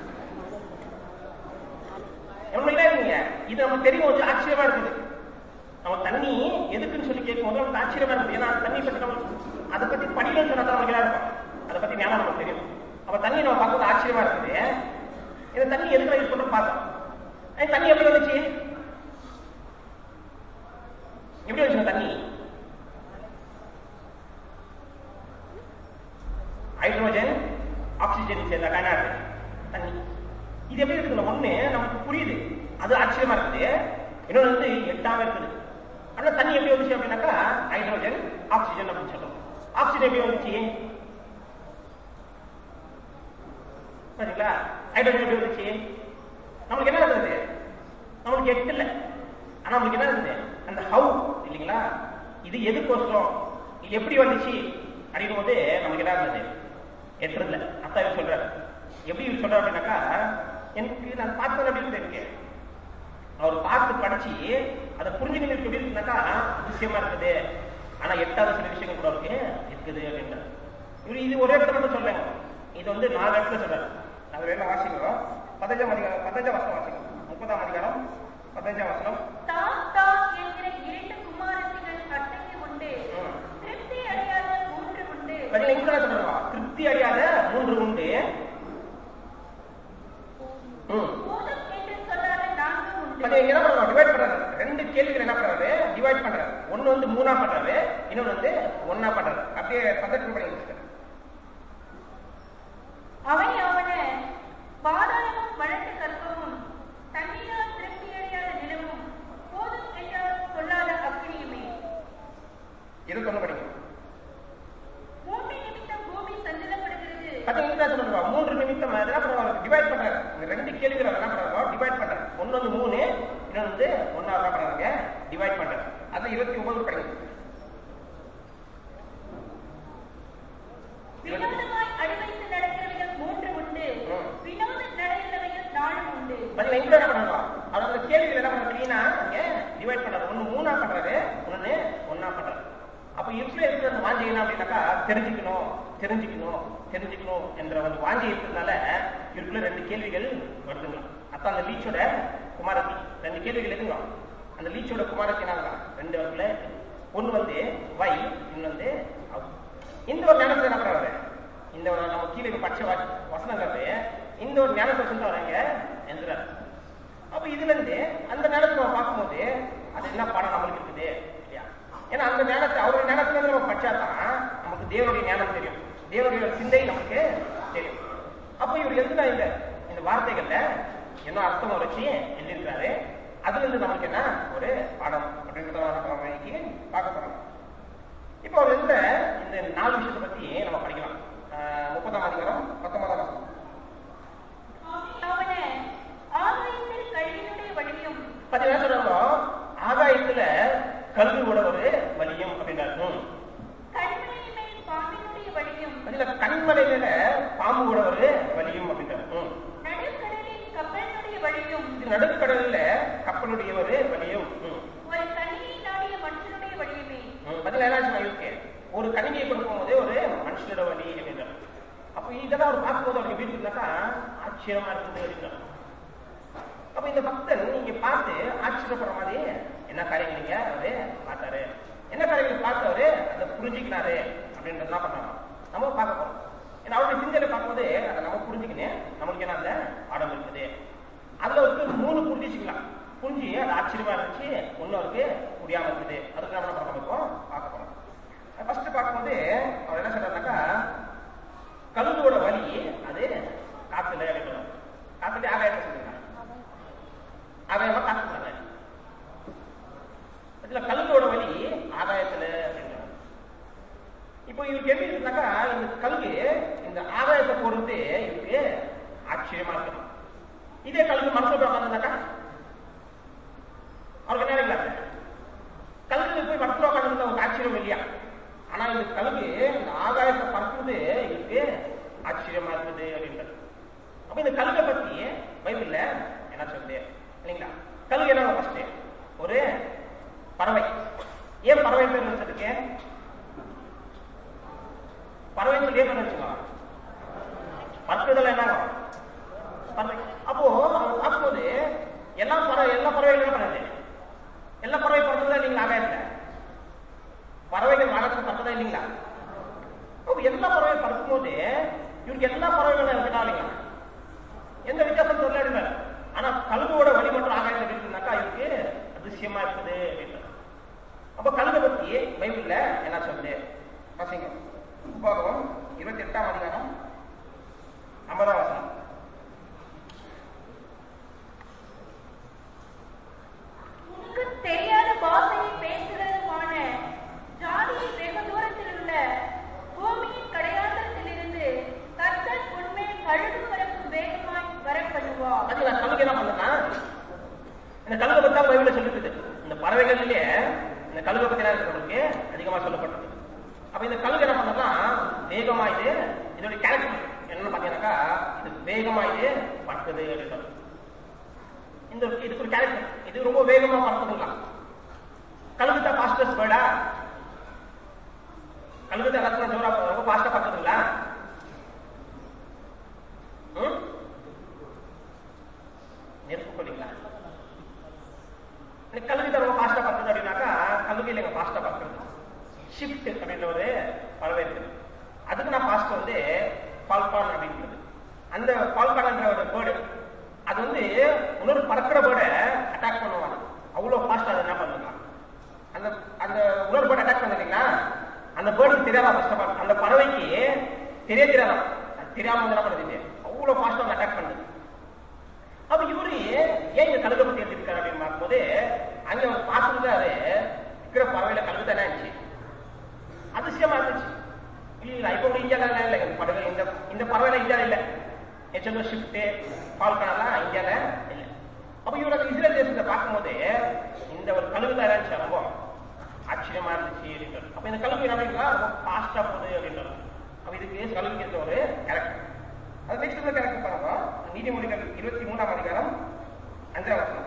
எவ்வளவு இருக்கீங்க இது நமக்கு தெரியும் கொஞ்சம் ஆச்சரியமா இருக்குது நம்ம தண்ணி எதுக்குன்னு சொல்லி கேட்கும் போது நமக்கு ஆச்சரியமா இருக்குது ஏன்னா அந்த தண்ணி பத்தி நம்ம அதை பத்தி படிக்கணும்னு சொன்னா தான் நமக்கு எல்லாம் இருக்கும் அதை பத்தி ஞானம் நமக்கு தெரியும் அப்ப தண்ணி நம்ம பார்க்கும்போது ஆச்சரியமா இருக்குது இந்த தண்ணி எதுக்கு யூஸ் பண்றோம் பார்த்தோம் ஏய், தண்ணி எப்படி வந்துச்சு எப்படி வந்துச்சு தண்ணி ஹைட்ரோஜன் ஆக்சிஜன் சேர்ந்த கனாடு தண்ணி இது எப்படி இருக்குதுன்னா ஒண்ணு நமக்கு புரியுது அது ஆச்சரியமா இருக்குது இன்னொன்று வந்து எட்டாம இருக்குது ஆனா தண்ணி எப்படி வந்துச்சு அப்படின்னாக்கா ஹைட்ரோஜன் ஆக்சிஜன் அப்படின்னு சொல்றோம் ஆக்சிஜன் எப்படி வந்துச்சு சரிங்களா ஹைட்ரோஜன் எப்படி வந்துச்சு நம்மளுக்கு என்ன இருக்குது நம்மளுக்கு எட்டு இல்லை ஆனா நம்மளுக்கு என்ன இருக்குது அந்த ஹவு இல்லைங்களா இது எதுக்கோசரம் இது எப்படி வந்துச்சு அப்படின்னும் போது நமக்கு என்ன இருந்தது எட்டு இல்லை அத்தா இவர் சொல்றாரு எப்படி இவர் சொல்றாரு அப்படின்னாக்கா எனக்கு நான் பார்த்தது அப்படின்னு இருக்கு அவர் பார்த்து படிச்சு அதை புரிஞ்சுக்கணும் எப்படி இருக்குனாக்கா அதிசயமா இருக்குது ஆனா எட்டாவது சில விஷயங்கள் கூட இருக்கு இருக்குது அப்படின்றார் இவர் இது ஒரே இடத்துல மட்டும் சொல்லுங்க இது வந்து நாலு இடத்துல சொல்றாரு அது வேணா வாசிக்கிறோம் பதினஞ்சாம் அதிகாரம் பதினஞ்சாம் வசனம் வாசிக்கிறோம் முப்பதாம் அதிகாரம் பதினஞ்சாம் வசனம் தான் தான் என்கிற இரண்டு குமாரத்திகள் அட்டைக்கு உண்டு ம். திருப்தி அடையாத மூன்று உண்டு பதில் எங்க சொல்றா திருப்தி அடையாத மூன்று உண்டு ம். போதும் என்று சொல்லாத நான்கு உண்டு பதில் இங்க என்ன பண்றாரு டிவைட் பண்றாரு ரெண்டு கேள்விகள் என்ன பண்றாரு டிவைட் பண்றாரு ஒண்ணு வந்து மூணா பண்றாரு இன்னொன்னு வந்து ஒண்ணா பண்றாரு அப்படியே பதட்டம் பண்ணி வச்சிருக்காரு அவை அவன பாதாளமும் வழக்கு கற்பமும் தண்ணீரால் திருப்தி அடையாத நிலமும் போதும் என்றால் சொல்லாத அக்னியுமே இருபத்தொன்னு படிங்க மூன்று நிமித்தம் பூமி சஞ்சலப்படுகிறது அது என்ன சொல்லுவா மூன்று நிமித்தம் என்ன பண்ணுவாங்க டிவைட் பண்றாரு இந்த ரெண்டு கேள்விகள் என்ன பண்றாங்க டிவைட் பண்றாரு ஒண்ணு வந்து மூணு இன்னொன்னு வந்து ஒன்னா என்ன பண்றாங்க டிவைட் பண்றாரு அது இருபத்தி ஒன்பது படிங்க வினோதமாய் அடிவைத்து நடக்கிறவைகள் மூன்று உண்டு ம். வினோத நடைகிறவைகள் நாலு உண்டு பதில் எங்க என்ன பண்ணுவா அவர் அந்த கேள்விகள் என்ன பண்றாரு கிளீனா அங்க டிவைட் பண்றாரு ஒண்ணு மூணா பண்றாரு ஒண்ணு ஒன்னா பண்றாரு அப்ப இதுல இருக்கிற அந்த வாஞ்சை என்ன அப்படின்னாக்கா தெரிஞ்சுக்கணும் தெரிஞ்சுக்கணும் தெரிஞ்சுக்கணும் என்ற ஒரு வாஞ்சை இருக்கிறதுனால இதுக்குள்ள ரெண்டு கேள்விகள் வருதுங்க அப்ப அந்த லீச்சோட குமாரத்தி ரெண்டு கேள்விகள் எதுங்க அந்த லீச்சோட குமாரத்தி என்ன ரெண்டு வருஷத்துல ஒண்ணு வந்து வை இன்னொன்னு வந்து அவ். இந்த ஒரு ஞானத்தை என்ன பண்றாரு இந்த ஒரு நம்ம கீழே பட்ச வசனங்கிறது இந்த ஒரு ஞானத்தை வச்சுட்டு வராங்க எந்திரார் அப்ப இதுல இருந்து அந்த ஞானத்தை நம்ம பார்க்கும்போது அது என்ன பாடம் நம்மளுக்கு இருக்குது இல்லையா ஏன்னா அந்த ஞானத்தை அவருடைய ஞானத்துல இருந்து நம்ம படிச்சாதான் நமக்கு தேவனுடைய ஞானம் தெரியும் தேவனுடைய சிந்தை நமக்கு தெரியும் அப்ப இவர் எழுதுனா இந்த இந்த வார்த்தைகள்ல என்ன அர்த்தம் வச்சு எழுதியிருக்காரு அதுல இருந்து நமக்கு என்ன ஒரு பாடம் அப்படின்றத நம்ம இன்னைக்கு பார்க்க போறோம் இப்போ அவர் எழுந்த இந்த நாலு விஷயத்தை பத்தி நம்ம படிக்கலாம் ஆஹ் முப்பதாம் அதிகாரம் பத்தொன்பதாம் வசனம் அவன ஆகாயத்தில் கழிவினுடைய வழியும் பத்தி என்ன சொல்றாங்க ஆகாயத்துல கல்வியோட ஒரு வலியும் அப்படின்றாரு ம். கண்மலையின் மேல் பாம்பினுடைய வழியும் அதுல கண்மலையில பாம்புவோட ஒரு வலியும் அப்படின்றாரு ம். நடுக்கடலில் கப்பலினுடைய வழியும் இது நடுக்கடல்ல கப்பலுடைய ஒரு வலியும் ம். ஒரு கனியை நாடிய மனுஷனுடைய வழியுமே ம். பதில் என்ன இருக்கு ஒரு கணினியை கொடுக்கும் போதே ஒரு மனுஷனோட வலி அப்படின்றாரு அப்ப இதெல்லாம் அவர் பார்க்கும்போது அவருக்கு எப்படி இருக்குனாக்கா ஆச்சரியமா இருக்குது அப்படின்றாரு அப்ப இந்த பக்தன் நீங்க பார்த்து ஆச்சரியப்படுற மாதிரி என்ன காரியங்கள் நீங்க அவரு பார்த்தாரு என்ன காரியங்கள் பார்த்தவரு அதை புரிஞ்சுக்கினாரு அப்படின்றது என்ன பண்ணாங்க நம்ம பார்க்க போறோம் ஏன்னா அவருடைய சிந்தனை பார்க்கும்போது அதை நம்ம புரிஞ்சுக்கினேன் நம்மளுக்கு என்ன அந்த பாடம் இருக்குது அதுல ஒரு மூணு புரிஞ்சுக்கலாம் புரிஞ்சு அது ஆச்சரியமா இருந்துச்சு ஒன்னும் அவருக்கு முடியாம இருக்குது அதுக்கு நம்ம என்ன பண்ண இருக்கோம் பார்க்க போறோம் ஃபர்ஸ்ட் பார்க்கும்போது அவர் என்ன சொல்றாருனாக்கா கழுதோட வலி அது காத்துல அப்படின்றார் காத்துல ஆகாயத்தை சொல்லுங்க ஆகாயமா காத்துக்கிறாங்க இதுல கழுகோட வலி ஆகாயத்துல அப்படின்றாங்க இப்போ இவருக்கு எப்படி இருக்குனாக்கா இந்த கழுகு இந்த ஆகாயத்தை பொறுத்து இவருக்கு ஆச்சரியமா இருக்கு இதே கழுகு மனசுல உட்காந்துருந்தாக்கா அவருக்கு என்ன இல்லாத கழுகு போய் மனசுல உட்காந்துருந்தா ஒரு ஆச்சரியம் இல்லையா ஆனா இந்த கழுகு இந்த ஆகாயத்தை பறக்குறது இவருக்கு ஆச்சரியமா இருக்குது அப்படின்றது அப்ப இந்த கழுகை பத்தி பைபிள்ல என்ன சொல்லுது இல்லைங்களா கழுகு என்ன ஃபர்ஸ்ட் ஒரு பறவை ஏன் பறவை பேர் வச்சதுக்கு பறவை சொல்லி ஏன் பேர் வச்சுக்கலாம் பறக்குதல் என்ன பறவை அப்போ அவங்க பார்க்கும்போது எல்லா பறவை எல்லா பறவைகளும் என்ன பண்ணுது எல்லா பறவை பறக்குதா இல்லைங்களா ஆகாயத்துல பறவைகள் வானத்துல பறக்குதா இல்லைங்களா அப்போ எல்லா பறவையும் பறக்கும்போது இவருக்கு எல்லா பறவைகளும் இருக்கா இல்லைங்களா எந்த வித்தியாசம் தெரியல ஆனா கழுகோட வழி மட்டும் ஆகாயத்தில் இருக்குனாக்கா இவருக்கு அதிசயமா இருக்குது அப்படின்னு அப்ப கழுகை பத்தி பைபிள்ல என்ன சொல்லுது வாசிங்க உபாகம் இருபத்தி எட்டாம் அதிகாரம் ஐம்பதாம் வசனம் உனக்கு தெரியாத பாஷையை பேசுகிறதுமான ஜாதியை வெகு தூரத்தில் உள்ள பூமியின் கடையாந்தத்திலிருந்து கர்த்தர் உண்மையை கழுகு பறக்கும் வேகமாய் வரப்பண்ணுவார் அது நான் கழுகு என்ன பண்ணா இந்த கழுகை பத்தி தான் பைபிள்ல சொல்லிருக்குது இந்த பறவைகள்லயே இந்த கழுகை பத்தி என்ன இருக்கு நமக்கு அதிகமா சொல்லப்பட்டிருக்கு அப்ப இந்த கழுகு என்ன பண்ணலாம் வேகமா இது இதோட கேரக்டர் என்னன்னு பாத்தீங்கன்னாக்கா இது வேகமா இது பறக்குது அப்படின்றது இந்த இதுக்கு ஒரு கேரக்டர் இது ரொம்ப வேகமா பறக்குதுங்களா கழுகு தான் ஃபாஸ்டஸ்ட் பேர்டா கழுகு தான் எல்லாத்துக்கும் ஜோரா ரொம்ப ஃபாஸ்டா பறக்குதுங்களா ம்? நெருப்பு கொல்லிங்களா இந்த கல்வி தான் ரொம்ப ஃபாஸ்டா பறக்குது அப்படின்னாக்கா கல்வி இல்லைங்க ஃபாஸ்டா பறக்குது ஷிஃப்ட் அப்படின்ற ஒரு பறவை இருக்குது அதுக்கு நான் ஃபாஸ்ட் வந்து பால்கான் அப்படின்றது அந்த பால்கான்ன்ற ஒரு பேர்டு அது வந்து இன்னொரு பறக்கிற பேர்டை அட்டாக் பண்ணுவாங்க அவ்வளவு ஃபாஸ்ட் அது என்ன பண்ணுங்க அந்த அந்த இன்னொரு பேர்டு அட்டாக் பண்ணுறீங்களா அந்த பேர்டுக்கு தெரியாதா ஃபர்ஸ்ட் ஆஃப் ஆல் அந்த பறவைக்கு தெரிய தெரியாதா அது தெரியாம வந்து என்ன பண்ணுது அவ்வளவு ஃபாஸ்டா வந்து அட்டாக் பண்ணுது அப்ப இவரு ஏன் இங்க கழுதை பத்தி எடுத்திருக்காரு அப்படின்னு பார்க்கும்போது அங்க அவர் பார்த்துருந்தாரு இருக்கிற பறவையில கழுகு தானே இருந்துச்சு அதிசயமா இருந்துச்சு இல்ல இப்ப கூட இந்தியால எல்லாம் இல்ல இந்த பறவை இந்த இந்த பறவைல இந்தியால இல்ல எச்சோ ஷிஃப்ட் பால்கானெல்லாம் இந்தியால இல்ல அப்ப இவர் அந்த இஸ்ரேல் தேசத்தை பார்க்கும்போது இந்த ஒரு கழுகு தான் இருந்துச்சு ரொம்ப ஆச்சரியமா இருந்துச்சு அப்படின்றது அப்ப இந்த கழுகு என்ன பண்ணிருக்கா ரொம்ப ஃபாஸ்டா போகுது அப்படின்றது அப்ப இதுக்கு கழுகுக்கு இருக்க ஒரு கேரக்டர் அது நெக்ஸ்ட் உள்ள கேரக்டர் பாருங்க நீதிமொழிகள் இருபத்தி மூணாம் அதிகாரம் அஞ்சாம் வசனம்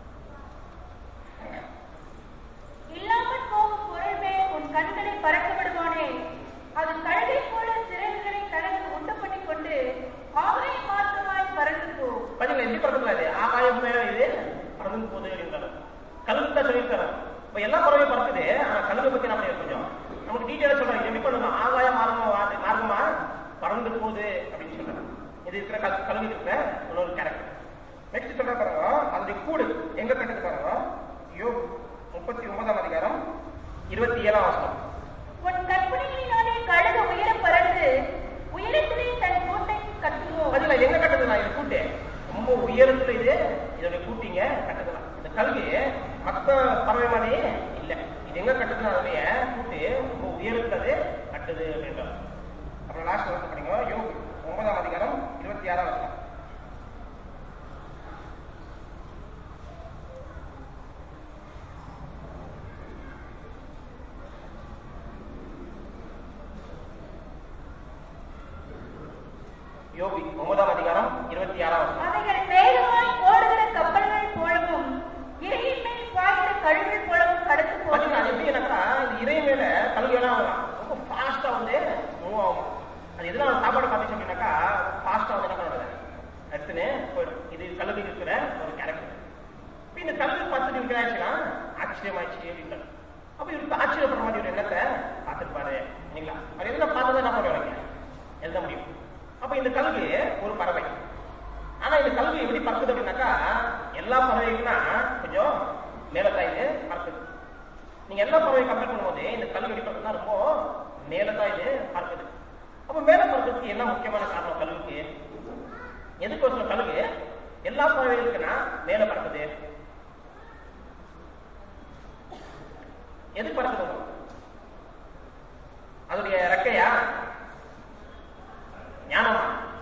இல்லாமல் போகும் பொருள் மேல் உன் கண்களை பறக்க விடுவானே அது கழுகை போல சிறகுகளை தனக்கு உண்டு பண்ணிக் கொண்டு ஆகாய மார்க்கமாய் பறந்து போ பாத்தீங்களா எப்படி பறக்குதுல இது ஆகாயம் மேல இது பறந்து போகுது அப்படின்றாரு கழுகு தான் சொல்லியிருக்காரு இப்ப எல்லா பறவையும் பறக்குது ஆனா கழுகு பத்தி நம்ம கொஞ்சம் நமக்கு டீட்டெயிலா சொல்றாங்க எப்படி பண்ணணும் ஆகாய மார்க்கமா வா- மார்க்கமா பறந்து போகுது அப்படின்னு சொல்றாங்க இது இருக்கிற கல்- கழுகு இருக்கிற இன்னொரு கேரக்டர் நெக்ஸ்ட் சொல்ற பாருங்க அதனுடைய கூடு எங்க கட்டுது பாருங்க யோ முப்பத்தி ஒன்பதாம் அதிகாரம் இருபத்தி ஏழாம் வருஷம் உன் கற்பனைகளினாலே கழுகு உயர பறந்து உயரத்திலே தன் கோட்டை கட்டுவோம் அதுல எங்க கட்டுதுண்ணா இது கூட்டு ரொம்ப உயரத்துல இது இதோட கூட்டிங்க கட்டுதுலாம் இந்த கல்வி மத்த பறவை மாதிரி இல்ல இது எங்க கட்டுதுன்னா அதோடைய கூட்டு ரொம்ப உயரத்துல அது கட்டுது அப்படின்றது அப்புறம் லாஸ்ட் வருஷம் படிங்க யோ ஒன்பதாம் அதிகாரம் இருபத்தி ஆறாம் வருஷம் யோபி ஒன்பதாம் அதிகாரம் இருபத்தி ஆறாம் வருஷம் அவைகள் வேகமாய் ஓடுகிற கப்பல்கள் போலவும் இறையின் மேல் பாய்கிற கழுகுகள் போலவும் கடந்து பாத்தீங்களா அது போகும் எப்படின்னாக்கா இந்த இறை மேல கழுகெல்லாம் ரொம்ப ஃபாஸ்டா வந்து மூவ் ஆகும் அது எதுனா சாப்பாடு பார்த்துச்சு அப்படின்னாக்கா ஃபாஸ்டா வந்து என்ன பண்ணுறது எடுத்துன்னு போயிடும் இது கழுகு இருக்கிற ஒரு கேரக்டர் இப்போ இந்த கழுகு பார்த்துட்டு இருக்கிறாச்சுன்னா ஆச்சரியமாயிடுச்சு அப்படின்ட்டு அப்போ இவருக்கு ஆச்சரியப்படுற மாதிரி ஒரு எண்ணத்தை பார்த்துருப்பாரு இல்லைங்களா அவர் எதுனா பார்த்தா என்ன பண்ணுவாங்க எழுத முடியும் அப்போ இந்த கழுகு ஒரு பறவை ஆனா இந்த கழுகு எப்படி பறக்குது அப்படின்னாக்கா எல்லா பறவைக்குன்னா கொஞ்சம் மேலத்தாயுது பறக்குது நீங்க எல்லா பறவையும் கம்பேர் பண்ணும்போது இந்த கழுகு எப்படி பறக்குதுன்னா ரொம்ப மேலதான் இது பறக்குது அப்ப மேல பறக்கிறதுக்கு என்ன முக்கியமான காரணம் கழுகுக்கு எதுக்கு ஒரு சில கழுகு எல்லா பறவைகளுக்குன்னா மேல பறக்குது எதுக்கு பறக்குது அதோடைய ரெக்கையா ஞானமா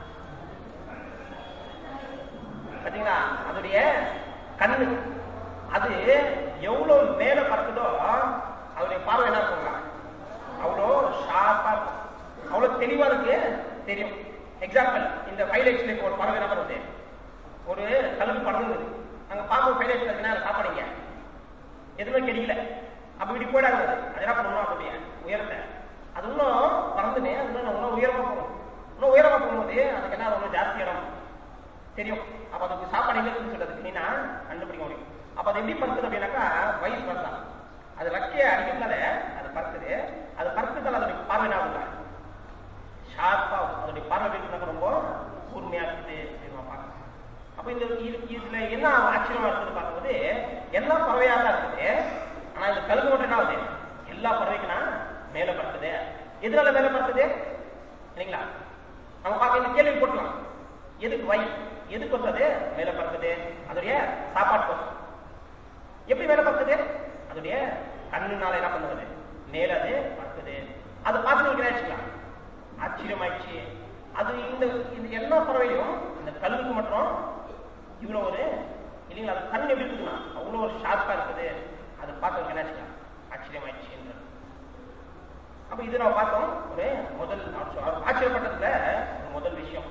பாத்தீங்களா அதோடைய கண்ணு அது எவ்வளவு மேல பறக்குதோ அதோடைய பார்வை என்ன இருக்குங்களா அவ்வளோ ஷார்ப்பா இருக்கும் அவ்வளவு தெளிவா இருக்கு தெரியும் எக்ஸாம்பிள் இந்த ஃபைவ் லைட்ஸ்ல இப்போ ஒரு பறவை என்ன பண்ணுது ஒரு கழுகு பறந்துது அங்க பார்க்கும் ஃபைவ் லைட்ஸ்ல இருக்குன்னா அதை சாப்பிடுங்க எதுவுமே கிடைக்கல அப்ப இப்படி போயிடாது அது அது என்ன பண்ணணும் அதோடைய உயரத்தை அது இன்னும் பறந்துனே அது இன்னும் இன்னும் உயரமா போகும் இன்னும் உயரமா போகும்போது அதுக்கு என்ன இன்னும் ஜாஸ்தி இடம் தெரியும் அப்ப அதுக்கு சாப்பாடு எங்க இருக்குன்னு சொல்றதுக்கு நீனா கண்டுபிடிக்க முடியும் அப்ப அது எப்படி பறக்குது அப்படின்னாக்கா வயசு பறந்தா அது ரெக்கைய அடிக்கிறதுனால அது பறக்குது அது பறக்குறதால அதோட பார்வை என்ன ஆகுது ஷார்ப்பா அதோடைய பார்வை எப்படி இருக்குன்னாக்கா ரொம்ப கூர்மையா இருக்குது அப்படின்னு நம்ம பார்க்கலாம் அப்ப இந்த இது இதுல என்ன ஆச்சரியமா இருக்குது பார்க்கும்போது எல்லா பறவையா தான் இருக்குது ஆனா இந்த கழுகு மட்டும் என்ன ஆகுது எல்லா பறவைக்குன்னா மேல பறக்குது எதனால மேல பறக்குது இல்லைங்களா நம்ம பார்க்க இந்த கேள்வி போட்டலாம் எதுக்கு வை எதுக்கு வந்தது மேல பறக்குது அதோடைய சாப்பாடு கோசம் எப்படி மேல பறக்குது அதோடைய கண்ணுனால என்ன பண்ணுவது மேல அது பறக்குது அது பார்த்து வைக்கிறாச்சுங்களா ஆச்சரியமாயிடுச்சு அது இந்த இந்த எல்லா பறவையும் இந்த கல்லுக்கு மட்டும் இவ்வளவு ஒரு இல்லைங்களா அது கண் எப்படி இருக்குதுன்னா அவ்வளவு ஒரு ஷார்ப்பா இருக்குது அதை பார்த்து வைக்கிறாச்சுங்களா ஆச்சரியமாயிடுச்சு என்றார். அப்ப இது நம்ம பார்த்தோம் ஒரு முதல் அவர் ஆச்சரியப்பட்டதுல ஒரு முதல் விஷயம்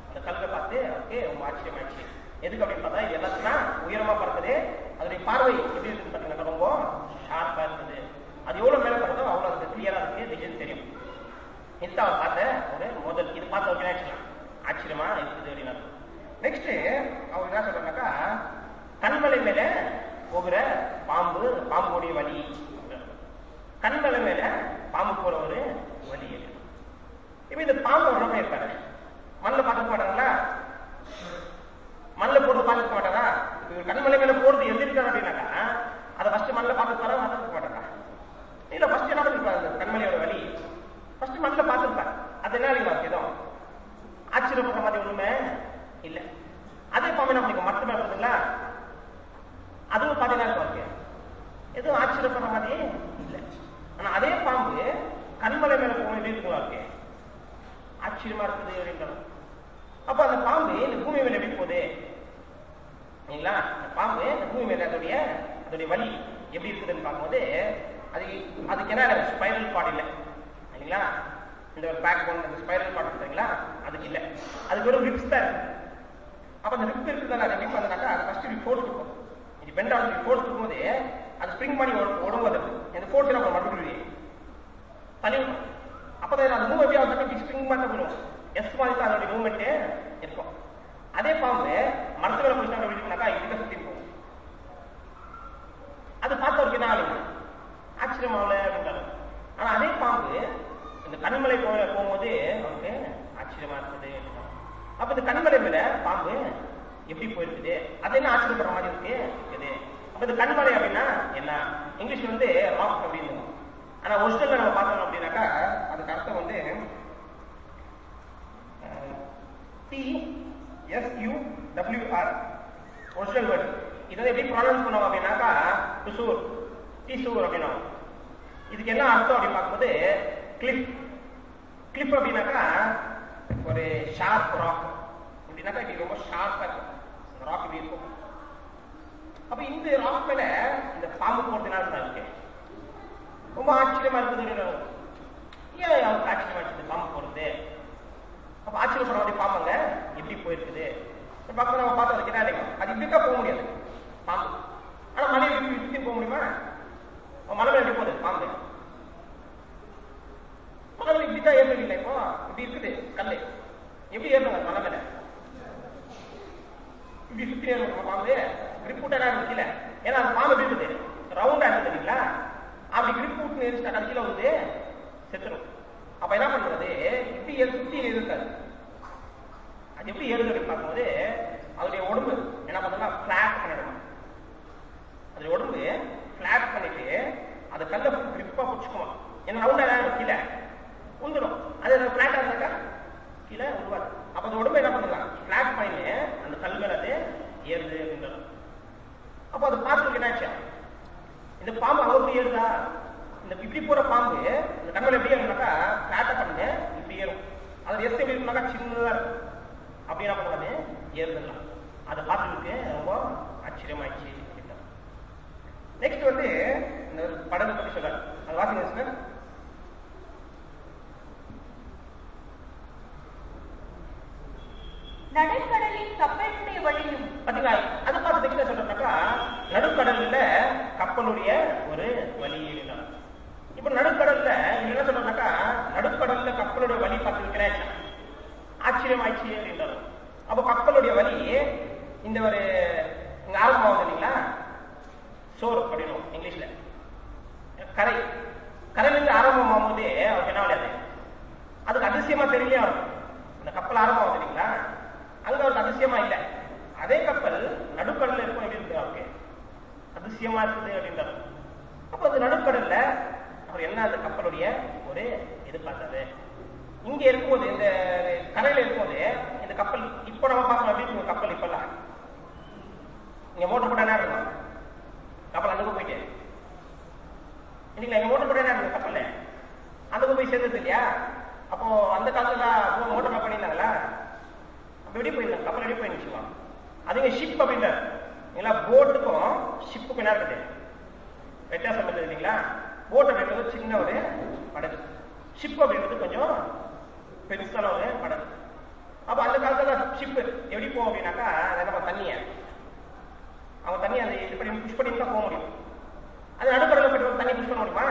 அந்த கல்லை பார்த்து அவருக்கு ரொம்ப ஆச்சரியமாயிடுச்சு எதுக்கு அப்படின்னு பார்த்தா இது எல்லாத்துனா உயரமா பறக்குது அதனுடைய பார்வை எப்படி இருக்குன்னு பார்த்தீங்கன்னா ரொம்ப ஷார்ப்பா இருக்குது அது எவ்வளவு மேல பறக்குதோ அவ்வளவு அதுக்கு கிளியரா இருக்கு விஷயம் தெரியும் இதுதான் அவர் பார்த்த ஒரு முதல் இது பார்த்த ஒரு ஆச்சரியம் ஆச்சரியமா இருக்குது அப்படின்னா நெக்ஸ்ட் அவர் என்ன சொல்றாங்கன்னாக்கா கண்மலை மேல போகிற பாம்பு பாம்புடைய வழி கண்மலை மேல பாம்பு போற ஒரு வழி இருக்கு. இப்ப இந்த பாம்பு ஒரு நோக்கம் இருப்பாரு மண்ணில் பார்க்க மாட்டாங்களா மண்ணில் போட்டு பார்க்க மாட்டாரா இப்ப இவர் கண்மலை மேல போறது எழுதிருக்காரு அப்படின்னாக்கா அதை ஃபர்ஸ்ட் மண்ணில் பார்க்க போறா பார்க்க மாட்டாரா இல்ல ஃபர்ஸ்ட் என்ன பண்ணிருப்பாரு அந்த கண்மலையோட வழி ஃபர்ஸ்ட் மண்ணில் பார்த்துருப்பாரு அது என்ன இல்லைங்களா ஏதோ ஆச்சரியப்படுற மாதிரி ஒண்ணுமே இல்ல அதே பாம்பு என்ன பண்ணிக்கும் மரத்து மேல இருக்குங்களா அதுவும் பாத்தீங்கன்னா இருக்கு எதுவும் ஆச்சரியப்படுற மாதிரி இல்ல ஆனா அதே பாம்பு கண்மலை மேல போக எப்படி இருக்குங்களா இருக்கு ஆச்சரியமா இருக்குது அப்படின்றாங்க அப்ப அந்த பாம்பு இந்த பூமி மேல எப்படி போகுது இல்லைங்களா அந்த பாம்பு இந்த பூமி மேல அதோடைய அதோடைய வலி எப்படி இருக்குதுன்னு பார்க்கும்போது அது அதுக்கு என்ன ஸ்பைரல் பாட் இல்லை இல்லைங்களா இந்த ஒரு பேக் போன் இந்த ஸ்பைரல் பாட் இருக்குங்களா அதுக்கு இல்லை அது வெறும் ரிப்ஸ் தான் இருக்கு அப்ப அந்த ரிப் இருக்குதானே அது எப்படி பண்ணாக்கா அது ஃபர்ஸ்ட் இப்படி ஃபோர்ஸ் கொடுக்கும் இது பெண்ட் ஆகுது ஃபோர்ஸ் கொடுக்கும்போது அது ஸ்ப்ரிங் பண்ணி உடம்பு அது இந்த ஃபோர்ஸ் என்ன மறுபடியும் தள்ளி விடும் அப்பதான் அந்த மூவ் எப்படி ஆகுது ஸ்ப்ரிங் பண்ண போயிடும் எஸ் மாதிரி தான் அதோட மூவ்மெண்ட் இருக்கும் அதே பாம்பு மரத்து மேல போயிட்டு எப்படி இருக்குனாக்கா இதுக்கு சுத்தி போகும் அது பார்த்தவருக்கு என்ன ஆகுது ஆச்சரியம் ஆகல அப்படின்றாரு ஆனா அதே பாம்பு இந்த கண்மலை போக போகும்போது அவனுக்கு ஆச்சரியமா இருக்குது அப்படின்றாரு. அப்ப இந்த கண்மலை மேல பாம்பு எப்படி போயிருக்குது அது என்ன ஆச்சரியப்படுற மாதிரி இருக்கு இருக்குது அப்ப இந்த கண்மலை அப்படின்னா என்ன இங்கிலீஷ் வந்து ராக் அப்படின்னு ஆனா ஒரிஜினல் நம்ம பார்த்தோம் அப்படின்னாக்கா அதுக்கு அர்த்தம் வந்து T S U W R original word இது வந்து எப்படி ப்ரொனவுன்ஸ் பண்ணுவோம் அப்படின்னாக்கா டுசூர் டிசூர் அப்படின்னா இதுக்கு என்ன அர்த்தம் அப்படின்னு பார்க்கும்போது கிளிப் கிளிப் அப்படின்னாக்கா ஒரு ஷார்ப் ராக் அப்படின்னாக்கா இது ரொம்ப ஷார்ப்பா இருக்கும் இந்த ராக் இப்படி இருக்கும் அப்ப இந்த ராக் மேல இந்த பாம்பு போறதுனால தான் இருக்கு ரொம்ப ஆச்சரியமா இருக்குது ஏன் அவருக்கு ஆச்சரியமா இருக்குது பாம்பு போறது அப்ப ஆச்சரியப்பட வேண்டிய பாம்புங்க எப்படி போயிருக்குது பக்கம் நம்ம பார்த்து வைக்கிறா இல்லைங்க அது இப்படிக்கா போக முடியாது பாம்பு ஆனா மலையை இப்படி சுத்தி போக முடியுமா மலை மேல எப்படி போகுது பாம்பு மலை மேல இப்படித்தான் ஏறுறது இல்லை இப்போ இப்படி இருக்குது கல்லு எப்படி ஏறுங்க மலை மேல இப்படி சுத்தி ஏறணும் பாம்பு கிரிப் விட்டா இருக்கு கீழே ஏன்னா அந்த பாம்பு எப்படி இருக்குது ரவுண்டா இருக்குது இல்லைங்களா அப்படி கிரிப் விட்டு எரிச்சுட்டா கடைசியில வந்து செத்துரும் அப்ப என்ன பண்றது இப்படி ஏறு சுத்தி இருக்காது அது எப்படி ஏறுது அப்படின்னு பார்க்கும்போது அதோடைய உடம்பு என்ன பண்ணலாம் பிளாட் பண்ணிடணும் அதோடைய உடம்பு பிளாட் பண்ணிட்டு அது கல்ல கிரிப்பா பிடிச்சுக்குமா ஏன்னா ரவுண்டா கீழே உந்துடும் அது பிளாட்டா இருந்தாக்கா கீழே உருவாது அப்ப அந்த உடம்பு என்ன பண்ணலாம் பிளாட் பண்ணி அந்த கல் மேல அது ஏறுது அப்படின்றது அப்ப அது பார்த்துருக்கு என்னாச்சு இந்த பாம்பு அங்க போய் ஏறுதா இந்த இப்படி போற பாம்பு இந்த கண்மலை எப்படி ஏறுனாக்கா பிளாட்டா பண்ணுங்க இப்படி ஏறும் அது எஸ் எப்படி இருக்குனாக்கா சின்னதா இருக்கும் அப்படி என்ன பண்ணுவாரு ஏறுதலாம் அதை பார்த்துருக்கு ரொம்ப ஆச்சரியமாயிடுச்சு நெக்ஸ்ட் வந்து இந்த ஒரு படகு பத்தி சொல்றாரு அது வாசிங்க சார் நடுக்கடலில் கப்பலுடைய வழியும் பாத்தீங்களா அதை பார்த்து என்ன சொல்றாக்கா நடுக்கடல்ல கப்பலுடைய ஒரு வழி இருந்தார் இப்ப நடுக்கடல்ல இவங்க என்ன சொல்றாக்கா நடுக்கடல்ல கப்பலுடைய வழி பார்த்துருக்கிறேன் ஆச்சரியம் ஆயிடுச்சு அப்படின்றாரு அப்ப கப்பலுடைய வழி இந்த ஒரு இங்க ஆரம்பம் இல்லைங்களா சோர் அப்படின்னு இங்கிலீஷ்ல கரை கரையிலிருந்து ஆரம்பமாகும் போது அவருக்கு என்ன விளையாது அதுக்கு அதிசயமா தெரியலையா இருக்கும் அந்த கப்பல் ஆரம்பம் இல்லைங்களா அங்க அவருக்கு அதிசயமா இல்ல அதே கப்பல் நடுக்கடல்ல இருக்கும் எப்படி இருக்கு அவருக்கு அதிசயமா இருக்குது அப்படின்றாரு அப்ப அந்த நடுக்கடல்ல அவர் என்ன அந்த கப்பலுடைய ஒரு இது பார்த்தாரு இங்க இருக்கும்போது இந்த கரையில இருக்கும்போது இந்த கப்பல் இப்ப நம்ம பார்க்கணும் எப்படி இருக்கும் கப்பல் இப்பெல்லாம் இங்க மோட்டர் போட்டா என்ன இருக்கும் கப்பல் அங்க போயிட்டு இன்னைக்கு எங்க மோட்டர் போட்டா என்ன இருக்கும் கப்பல்ல அந்த போய் சேர்ந்தது இல்லையா அப்போ அந்த காலத்துல மோட்டர் பண்ணியிருந்தாங்களா அப்ப எப்படி போயிருந்தாங்க கப்பல் எப்படி போயிருந்துச்சுமா அதுங்க ஷிப் அப்படின்ற இல்லைங்களா போட்டுக்கும் ஷிப்புக்கும் என்ன இருக்குது வித்தியாசம் இருக்குது இல்லைங்களா போட் அப்படின்றது சின்ன ஒரு படகு ஷிப் அப்படின்றது கொஞ்சம் பெருசான ஒரு படகு அப்ப அந்த காலத்துல ஷிப்பு எப்படி போகும் அப்படின்னாக்கா அது நம்ம தண்ணிய அவன் தண்ணி அந்த இது பண்ணி புஷ் பண்ணி தான் போக முடியும் அது நடுக்கடல போயிட்டு தண்ணி புஷ் பண்ண முடியுமா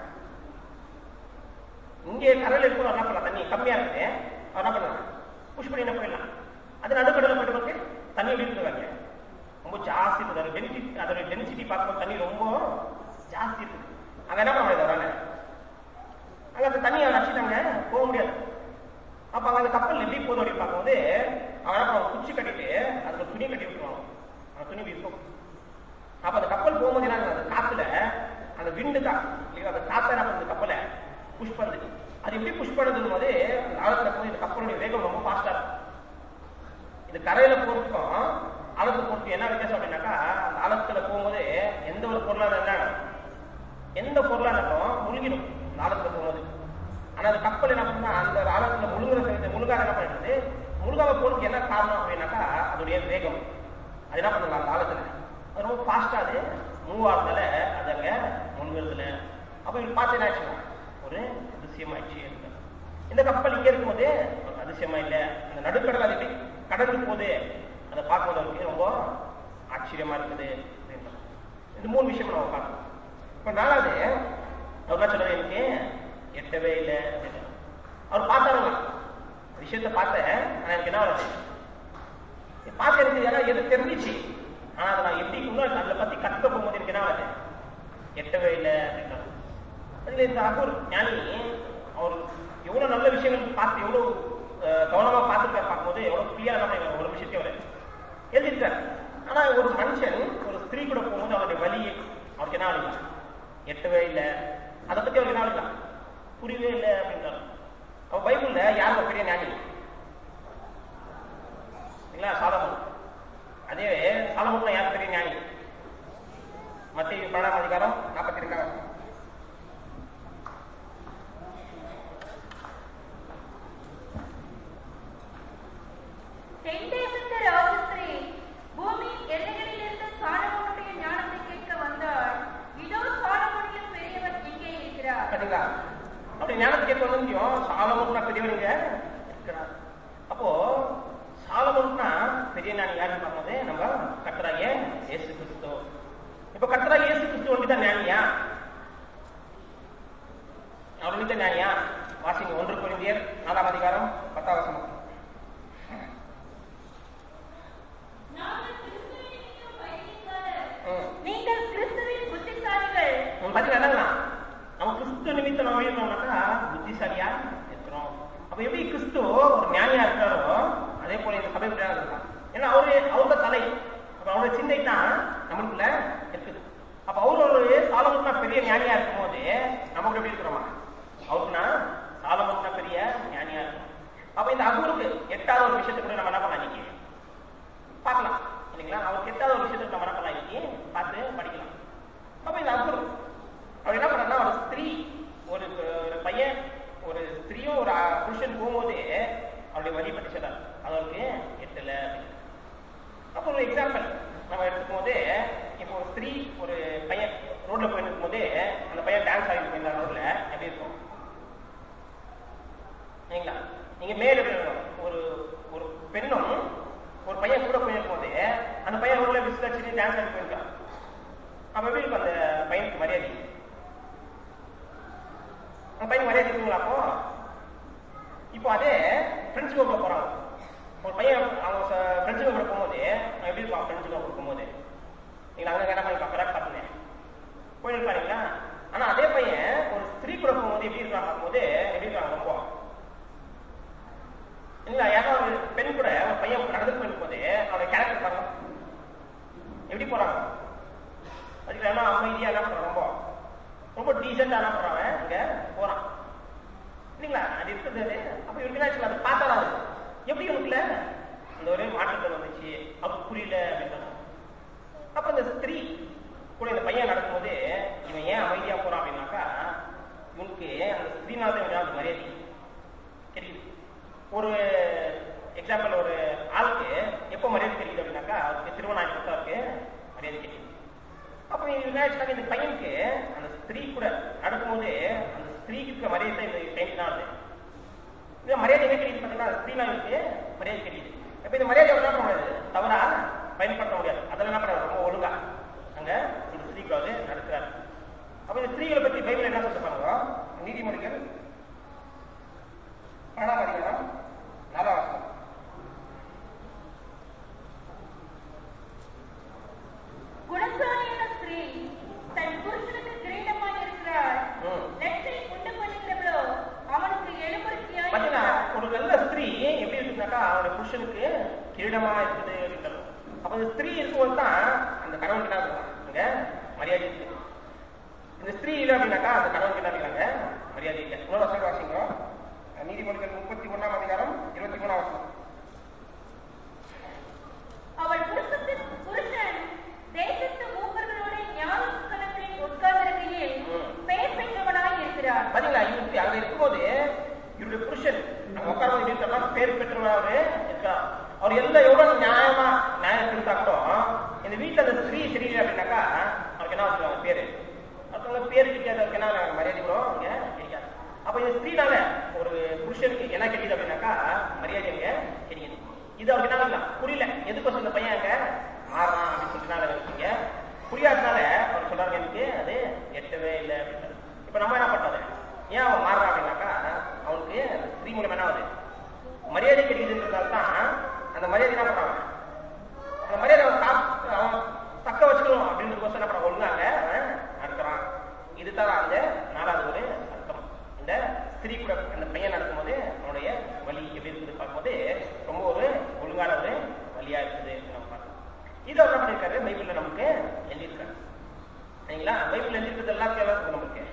இங்கே கடல் இருக்கும் என்ன பண்ணலாம் தண்ணி கம்மியா இருக்குது அவர் என்ன பண்ணலாம் புஷ் பண்ணி என்ன போயிடலாம் அது நடுக்கடல போயிட்டு வந்து தண்ணி எப்படி இருக்குவாங்க ரொம்ப ஜாஸ்தி இருக்குது அதோட டென்சிட்டி அதோட டென்சிட்டி பார்க்கும்போது தண்ணி ரொம்ப ஜாஸ்தி இருக்குது அங்க என்ன பண்ண முடியாது அவரால் அங்க அந்த தண்ணியை அடிச்சுட்டாங்க போக முடியாது அப்ப அங்க அந்த கப்பல் எப்படி போதும் அப்படின்னு பார்க்கும்போது அவன் என்ன பண்ணுவான் குச்சி கட்டிட்டு அதுல துணி கட்டி விட்டுருவான் அந்த துணி இருக்கும் அப்ப அந்த கப்பல் போகும்போது என்ன ஆகுது? அந்த காத்துல அந்த விண்டு தான் இல்லையா அந்த காத்த என்ன பண்ணுது கப்பலை புஷ் பண்ணுது அது எப்படி புஷ் பண்ணுதுன்னு போது அந்த ஆழத்துல போது இந்த கப்பலுடைய வேகம் ரொம்ப ஃபாஸ்டா இருக்கும் இது கரையில போறதுக்கும் ஆழத்துல போறதுக்கு என்ன வித்தியாசம் அப்படின்னாக்கா அந்த ஆழத்துல போகும்போது எந்த ஒரு பொருளா இருந்தாலும் எந்த பொருளா இருந்தாலும் முழுகிடும் அந்த ஆழத்துல போகும்போது ஆனா அந்த கப்பல் என்ன பண்ணா அந்த ஆழத்துல முழுங்குற சமயத்தை முழுகாத என்ன பண்ணிடுது முழுகாம போறதுக்கு என்ன காரணம் அப்படின்னாக்கா அதோடைய வேகம் அது என்ன பண்ணலாம் அந்த ஆழத்துல அது ரொம்ப ஃபாஸ்டா அது மூவ் ஆகுறதுனால அது அங்க முழுங்குறதுல அப்ப இவர் பார்த்து என்ன ஆச்சுன்னா ஒரு அதிசயமாயிடுச்சு இருக்கு. இந்த கப்பல் இங்க இருக்கும்போது ஒரு அதிசயமா இல்ல அந்த நடுக்கடல் அது எப்படி கடந்து போகுது அதை பார்க்கும்போது அவருக்கு ரொம்ப ஆச்சரியமா இருக்குது அப்படின்றார். இந்த மூணு விஷயம் நம்ம பார்க்கணும் இப்ப நாலாவது அவர் என்ன சொல்றாரு எனக்கு எட்டவே இல்லை அப்படின்னு அவர் பார்த்தாருங்க விஷயத்த பார்த்தேன் ஆனா எனக்கு என்ன வருது பார்த்து எனக்கு ஏன்னா எது தெரிஞ்சிச்சு ஆனா அதை நான் எப்படி இன்னும் அதை பத்தி கத்துக்க போகும்போது எனக்கு என்ன வருது எட்டவே இல்லை அப்படின்றாரு அதுல இந்த அகூர் ஞானி அவர் எவ்வளவு நல்ல விஷயங்கள் பார்த்து எவ்வளவு அஹ், கவனமா பார்த்துருக்காரு பார்க்கும்போது எவ்வளவு கிளியரா என்ன பண்ணிருக்காரு ஒரு விஷயத்தை அவர் எழுதியிருக்காரு ஆனா ஒரு மனுஷன் ஒரு ஸ்திரீ கூட போகும்போது அவருடைய வலி அவருக்கு என்ன ஆகலாம் எட்டவே இல்லை அதை பத்தி அவருக்கு என்ன ஆகலாம் புரியவே இல்லை அப்படின்றாரு அவ பைபிள்ல யார் ஒரு பெரிய ஞானி இல்லைங்களா சாலமன் அதே சாலமன் யார் பெரிய ஞானி மத்திய பன்னெண்டாம் அதிகாரம் நாற்பத்தி ரெண்டாம் தென் தேசத்து ராஜஸ்திரீ பூமி எல்லைகளிலிருந்து சாலமோனுடைய ஞானத்தை கேட்க வந்தாள் இதோ சாலமோனிலும் பெரியவர் இங்கே இருக்கிறார் பாத்தீங்களா அப்படி ஞானத்தை கேட்க வந்து முடியும் சாலமோன்னா பெரியவனுங்க இருக்கிறார் அப்போ சாலமோன்னா பெரிய ஞானி யாருன்னு பார்க்கும்போது நம்ம கத்தராகிய இயேசு கிறிஸ்து இப்ப கத்தராகிய இயேசு கிறிஸ்து ஒன்று தான் ஞானியா அவர் ஒன்று தான் ஞானியா வாசிங்க ஒன்று குறைந்தியர் நாலாம் அதிகாரம் பத்தாம் வசனம் நாங்கள் கிறிஸ்துவின் நிமித்தம் பயணிக்காதர். ம். நீங்கள் கிறிஸ்துவின் புத்திசாலிகள் நம்ம பாத்தீங்கன்னா என்னங்களா நம்ம கிறிஸ்து நிமித்தம் நம்ம இருக்கோம்னாக்கா புத்திசாலியா இருக்கிறோம் அப்ப எப்படி கிறிஸ்து ஒரு ஞானியா இருக்காரோ அதே போல இந்த சபை விட்டு இருக்கான் ஏன்னா அவரு அவங்க தலை அப்ப அவருடைய சிந்தை தான் நம்மளுக்குள்ள இருக்குது அப்ப அவர் ஒரு சாலமுன்னா பெரிய ஞானியா இருக்கும் போது நமக்கு எப்படி இருக்கிறோமா அவருக்குன்னா சாலமுன்னா பெரிய ஞானியா இருக்கும் அப்ப இந்த அகுருக்கு எட்டாவது ஒரு விஷயத்தை கூட நம்ம என்ன பண்ணலாம் இன்னைக்கு பார்க்கலாம் இல்லைங்களா அவருக்கு எட்டாவது ஒரு விஷயத்தை நம்ம என்ன பண்ணலாம் இன்னைக்கு பார்த்து படிக்கலாம் அப்ப இந்த அசுர் அவர் என்ன பண்ணா ஒரு ஸ்திரீ ஒரு ஒரு பையன் ஒரு ஸ்திரீயும் ஒரு அ- புருஷன் போகும்போது அவருடைய வழி பற்றி சொல்றாரு அது அவருக்கு எட்டல அப்போ ஒரு எக்ஸாம்பிள் நம்ம எடுத்துக்கும் போது இப்போ ஒரு ஸ்திரீ ஒரு பையன் ரோட்ல போயிட்டு இருக்கும்போது அந்த பையன் டான்ஸ் ஆகிட்டு போயிருந்தா ரோட்ல எப்படி இருக்கும் சரிங்களா நீங்க மேல எப்படி இருக்கணும்? ஒரு ஒரு பெண்ணும் ஒரு பையன் கூட போயிருக்கும் போது அந்த பையன் ரோட்ல விசில் டான்ஸ் ஆடி போயிருக்கான் அப்ப எப்படி இருக்கும் அந்த பையனுக்கு மரியாதை அந்த பையன் மரியாதை இருக்குங்களா அப்போ இப்போ அதே ஃப்ரெண்ட்ஸுக்கு கூட போறாங்க ஒரு பையன் அவங்க ஃப்ரெண்ட்ஸுக்கு கூட போகும்போது அவன் எப்படி இருப்பான் ஃப்ரெண்ட்ஸுக்கு கூட போகும்போது நீங்க அங்க என்ன பண்ணிருப்பான் கரெக்ட் பார்த்தேன் போயிருப்பாருங்களா ஆனா அதே பையன் ஒரு ஸ்திரீ கூட போகும்போது எப்படி இருக்கான் பார்க்கும்போது எப்படி இருக்காங்க ரொம்ப இல்ல யாராவது ஒரு பெண் கூட ஒரு பையன் நடந்து போயிருக்கும் போது அவனோட கேரக்டர் பாருங்க எப்படி போறாங்க அதுக்கு என்ன அமைதியா என்ன பண்றான் ரொம்ப ரொம்ப டீசெண்டா என்ன பண்றான் அவன் அங்க போறான் இல்லைங்களா அது இருக்குது அது அப்ப இவருக்கு என்ன ஆச்சு? அதை பார்த்தாரா அது எப்படி இவனுக்குல அந்த ஒரே மாற்றங்கள் வந்துச்சு அவருக்கு புரியல அப்படின்னு அப்ப இந்த ஸ்திரீ கூட இந்த பையன் நடக்கும்போது இவன் ஏன் அமைதியா போறான் அப்படின்னாக்கா இவனுக்கு அந்த ஸ்திரீனால தான் இவனுக்கு மரியாதை கிடைக்குது ஒரு எக்ஸாம்பிள் ஒரு ஆளுக்கு எப்போ மரியாதை கிடைக்குது அப்படின்னாக்கா அவருக்கு திருமணம் ஆகி கொடுத்தா அவருக்கு மரியாதை கிடைக்குது அப்ப என்ன ஆச்சுனாக்க இந்த பையனுக்கு அந்த ஸ்திரீ கூட நடக்கும்போது அந்த ஸ்திரீக்கு இருக்கிற மரியாதை தான் இந்த டைம் தான் அது இந்த மரியாதை எங்க கிடைக்குது பார்த்தீங்கன்னா அந்த ஸ்திரீலாம் இருக்கு மரியாதை கிடைக்குது இப்ப இந்த மரியாதை என்ன பண்ண முடியாது தவறா பயன்படுத்த முடியாது அதெல்லாம் என்ன பண்ண ரொம்ப ஒழுங்கா அங்க இந்த ஸ்திரீக்கு வந்து நடக்கிறார் அப்ப இந்த ஸ்திரீகளை பத்தி பைபிள் என்ன சொல்லிருப்பாங்க நீதிமொழிகள் பன்னெண்டாம் அதிகாரம் நாலாம் வசனம் குணசாலியான ஸ்திரீ தன் புருஷனுக்கு கிரீடமாய் இருக்கிறாள் ம். லட்சை உண்டு பண்ணுகிறவளோ அவனுக்கு எழுபத்தியாய் பாத்தீங்கன்னா ஒரு நல்ல ஸ்திரீ எப்படி இருக்குனாக்கா அவனுடைய புருஷனுக்கு கிரீடமா இருக்குது அப்படின்றது அப்ப அந்த ஸ்திரீ இருக்கும்போது தான் அந்த கணவனுக்கு என்ன இருக்கும் அங்க மரியாதை இருக்கு இந்த ஸ்திரீ இல்லை அப்படின்னாக்கா அந்த கணவனுக்கு என்ன இருக்காங்க மரியாதை இல்லை இன்னொரு வசனம் வாசிங்க நீதிமொழிகள் முப்பத்தி ஒண்ணாம் அதிகாரம் இருபத்தி மூணாம் வசனம் அவள் புருஷத்தின் புருஷன் தேசத்து மூப்பர்களோட ஞானஸ்தலங்களில் உட்கார்ந்திருக்கையில் ம். பெயர் பெற்றவனாய் இருக்கிறார் பாத்தீங்களா இவருக்கு அங்க இருக்கும்போது இவருடைய புருஷன் அங்க உட்கார வேண்டிய பேர் பெற்றவராரு இருக்கார் அவர் எந்த எவ்வளவு நியாயமா நியாயம் இருந்தா கூட இந்த வீட்டுல அந்த ஸ்ரீ சரியில்லை அப்படின்னாக்கா அவருக்கு என்ன வச்சுருவாங்க பேரு மற்றவங்க பேரு கிடைக்காது அவருக்கு என்ன மரியாதை கூட அவங்க கிடைக்காது அப்ப இந்த ஸ்திரீனால ஒரு புருஷனுக்கு என்ன கிடைக்குது அப்படின்னாக்கா மரியாதை அங்க கிடைக்குது இது அவருக்கு என்ன இல்லை புரியல எதுக்கு இந்த பையன் அங்க மாறலாம் அப்படின்னு சொல்லிட்டு இருக்கீங்க புரியாதனால அவர் சொல்றாரு எனக்கு அது எட்டவே இல்லை அப்படின்னு இப்ப நம்ம என்ன பண்றது ஏன் அவன் மாறுறான் அப்படின்னாக்கா அவனுக்கு அந்த ஸ்திரீ மூலம் என்ன ஆகுது மரியாதை கிடைக்குதுன்றதால தான் அந்த மரியாதை என்ன பண்றான் அந்த மரியாதை அவன் காப்~ அவன் தக்க வச்சுக்கணும் அப்படின்றதுக்கோசம் என்ன பண்றான் ஒழுங்காங்க அவன் நடக்கிறான் இதுதான் அந்த நாலாவது ஒரு அர்த்தம் இந்த ஸ்திரீ கூட அந்த பையன் நடக்கும்போது அவனுடைய வழி எப்படி இருக்குது பார்க்கும்போது ரொம்ப ஒரு ஒழுங்கான ஒரு வழியா இருக்குது நம்ம பார்க்கணும் இது அவர் என்ன பண்ணிருக்காரு பைபிள்ல நமக்கு எழுதியிருக்காரு சரிங்களா பைபிள் எழுதிருக்கிறது எல்லாம் தேவை இருக்குது நமக்கு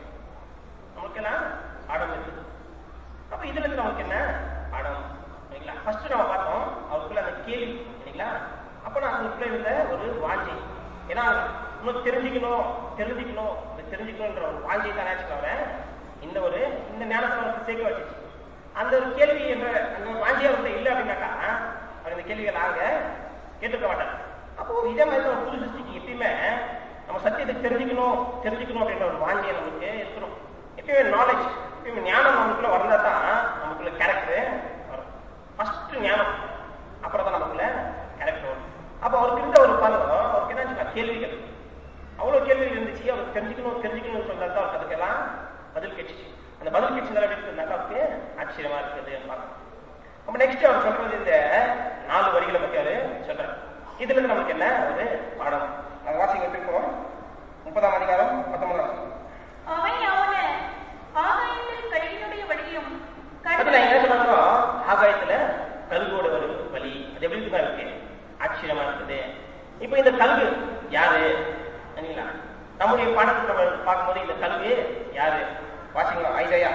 நமக்கு என்ன பாடம் இருக்குது அப்ப இதுல இருந்து நமக்கு என்ன பாடம் சரிங்களா ஃபர்ஸ்ட் நம்ம பார்த்தோம் அவருக்குள்ள அந்த கேள்வி சரிங்களா அப்ப நான் அதுக்குள்ள இருந்த ஒரு வாஞ்சை ஏன்னா இன்னும் தெரிஞ்சுக்கணும் தெரிஞ்சுக்கணும் இந்த தெரிஞ்சுக்கணும்ன்ற ஒரு வாஞ்சை தானே அவரை இந்த ஒரு இந்த ஞானத்தை அவருக்கு சேர்க்க வச்சுச்சு அந்த ஒரு கேள்வி என்ற அந்த ஒரு வாஞ்சி அவர்கிட்ட இல்லை அப்படின்னாக்கா அவர் இந்த கேள்விகள் நாங்க கேட்டுக்க மாட்டார் அப்போ இதே மாதிரி தான் ஒரு புது சிருஷ்டிக்கு எப்பயுமே நம்ம சத்தியத்தை தெரிஞ்சுக்கணும் தெரிஞ்சுக்கணும் அப்படின்ற ஒரு வாஞ்சியை நமக்கு இருக்கணும் எப்பயுமே நாலேஜ் எப்பயுமே ஞானம் நமக்குள்ள வந்தா தான் நமக்குள்ள கேரக்டர் வரும் ஃபர்ஸ்ட் ஞானம் அப்புறம் தான் நமக்குள்ள கேரக்டர் வரும் அப்போ அவருக்கு இருந்த ஒரு பாருங்க அவருக்கு என்ன கேள்விகள் அவ்வளவு கேள்விகள் இருந்துச்சு அவருக்கு தெரிஞ்சுக்கணும் தெரிஞ்சுக்கணும்னு சொன்னா தான் அவருக்கு அதுக்கெல்லாம் பதில் கிடைச்சிச்சு அந்த பதில் கிடைச்சதால எப்படி இருக்குதுனாக்கா அவருக்கு ஆச்சரியமா இருக்குது பார்க்கணும் அப்ப நெக்ஸ்ட் அவர் சொல்றது இந்த நாலு வரிகளை பத்தி அவரு சொல்றாரு இதுல இருந்து நமக்கு என்ன ஒரு பாடம் அதை வாசிங்க திருப்போம் முப்பதாம் அதிகாரம் பத்தொன்பதாம் அவன் அவன ஆகாயத்தில் கழுகினுடைய வழியும் அதுல என்ன சொல்றாங்க ஆகாயத்துல கல்கோட ஒரு வழி அது எப்படி இருக்குதா இருக்கு ஆச்சரியமா இருக்குது இப்ப இந்த கல்வி யாரு சரிங்களா நம்முடைய பாடத்தை நம்ம பார்க்கும்போது இந்த கல்வி யாரு வாசிங்களா ஐதயா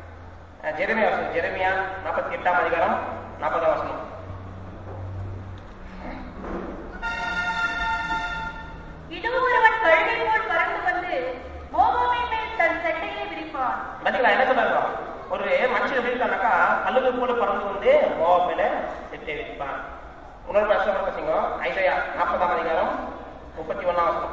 ஜெரமியா வசனம் ஜெரமியா நாற்பத்தி எட்டாம் அதிகாரம் நாற்பதாம் வசனம் இதோ ஒருவன் கழுகை போல் பறந்து வந்து மோகாவின் மேல் தன் சட்டையை விரிப்பான் பாத்தீங்களா என்ன சொல்றாங்க ஒரு மனுஷன் எப்படி இருக்கானாக்கா கல்லுக்கு போல பறந்து வந்து மோவா மேல செட்டை வைப்பான் இன்னொரு வருஷம் பசங்க ஐசையா நாற்பதாம் அதிகாரம் முப்பத்தி ஒன்னாம் வருஷம்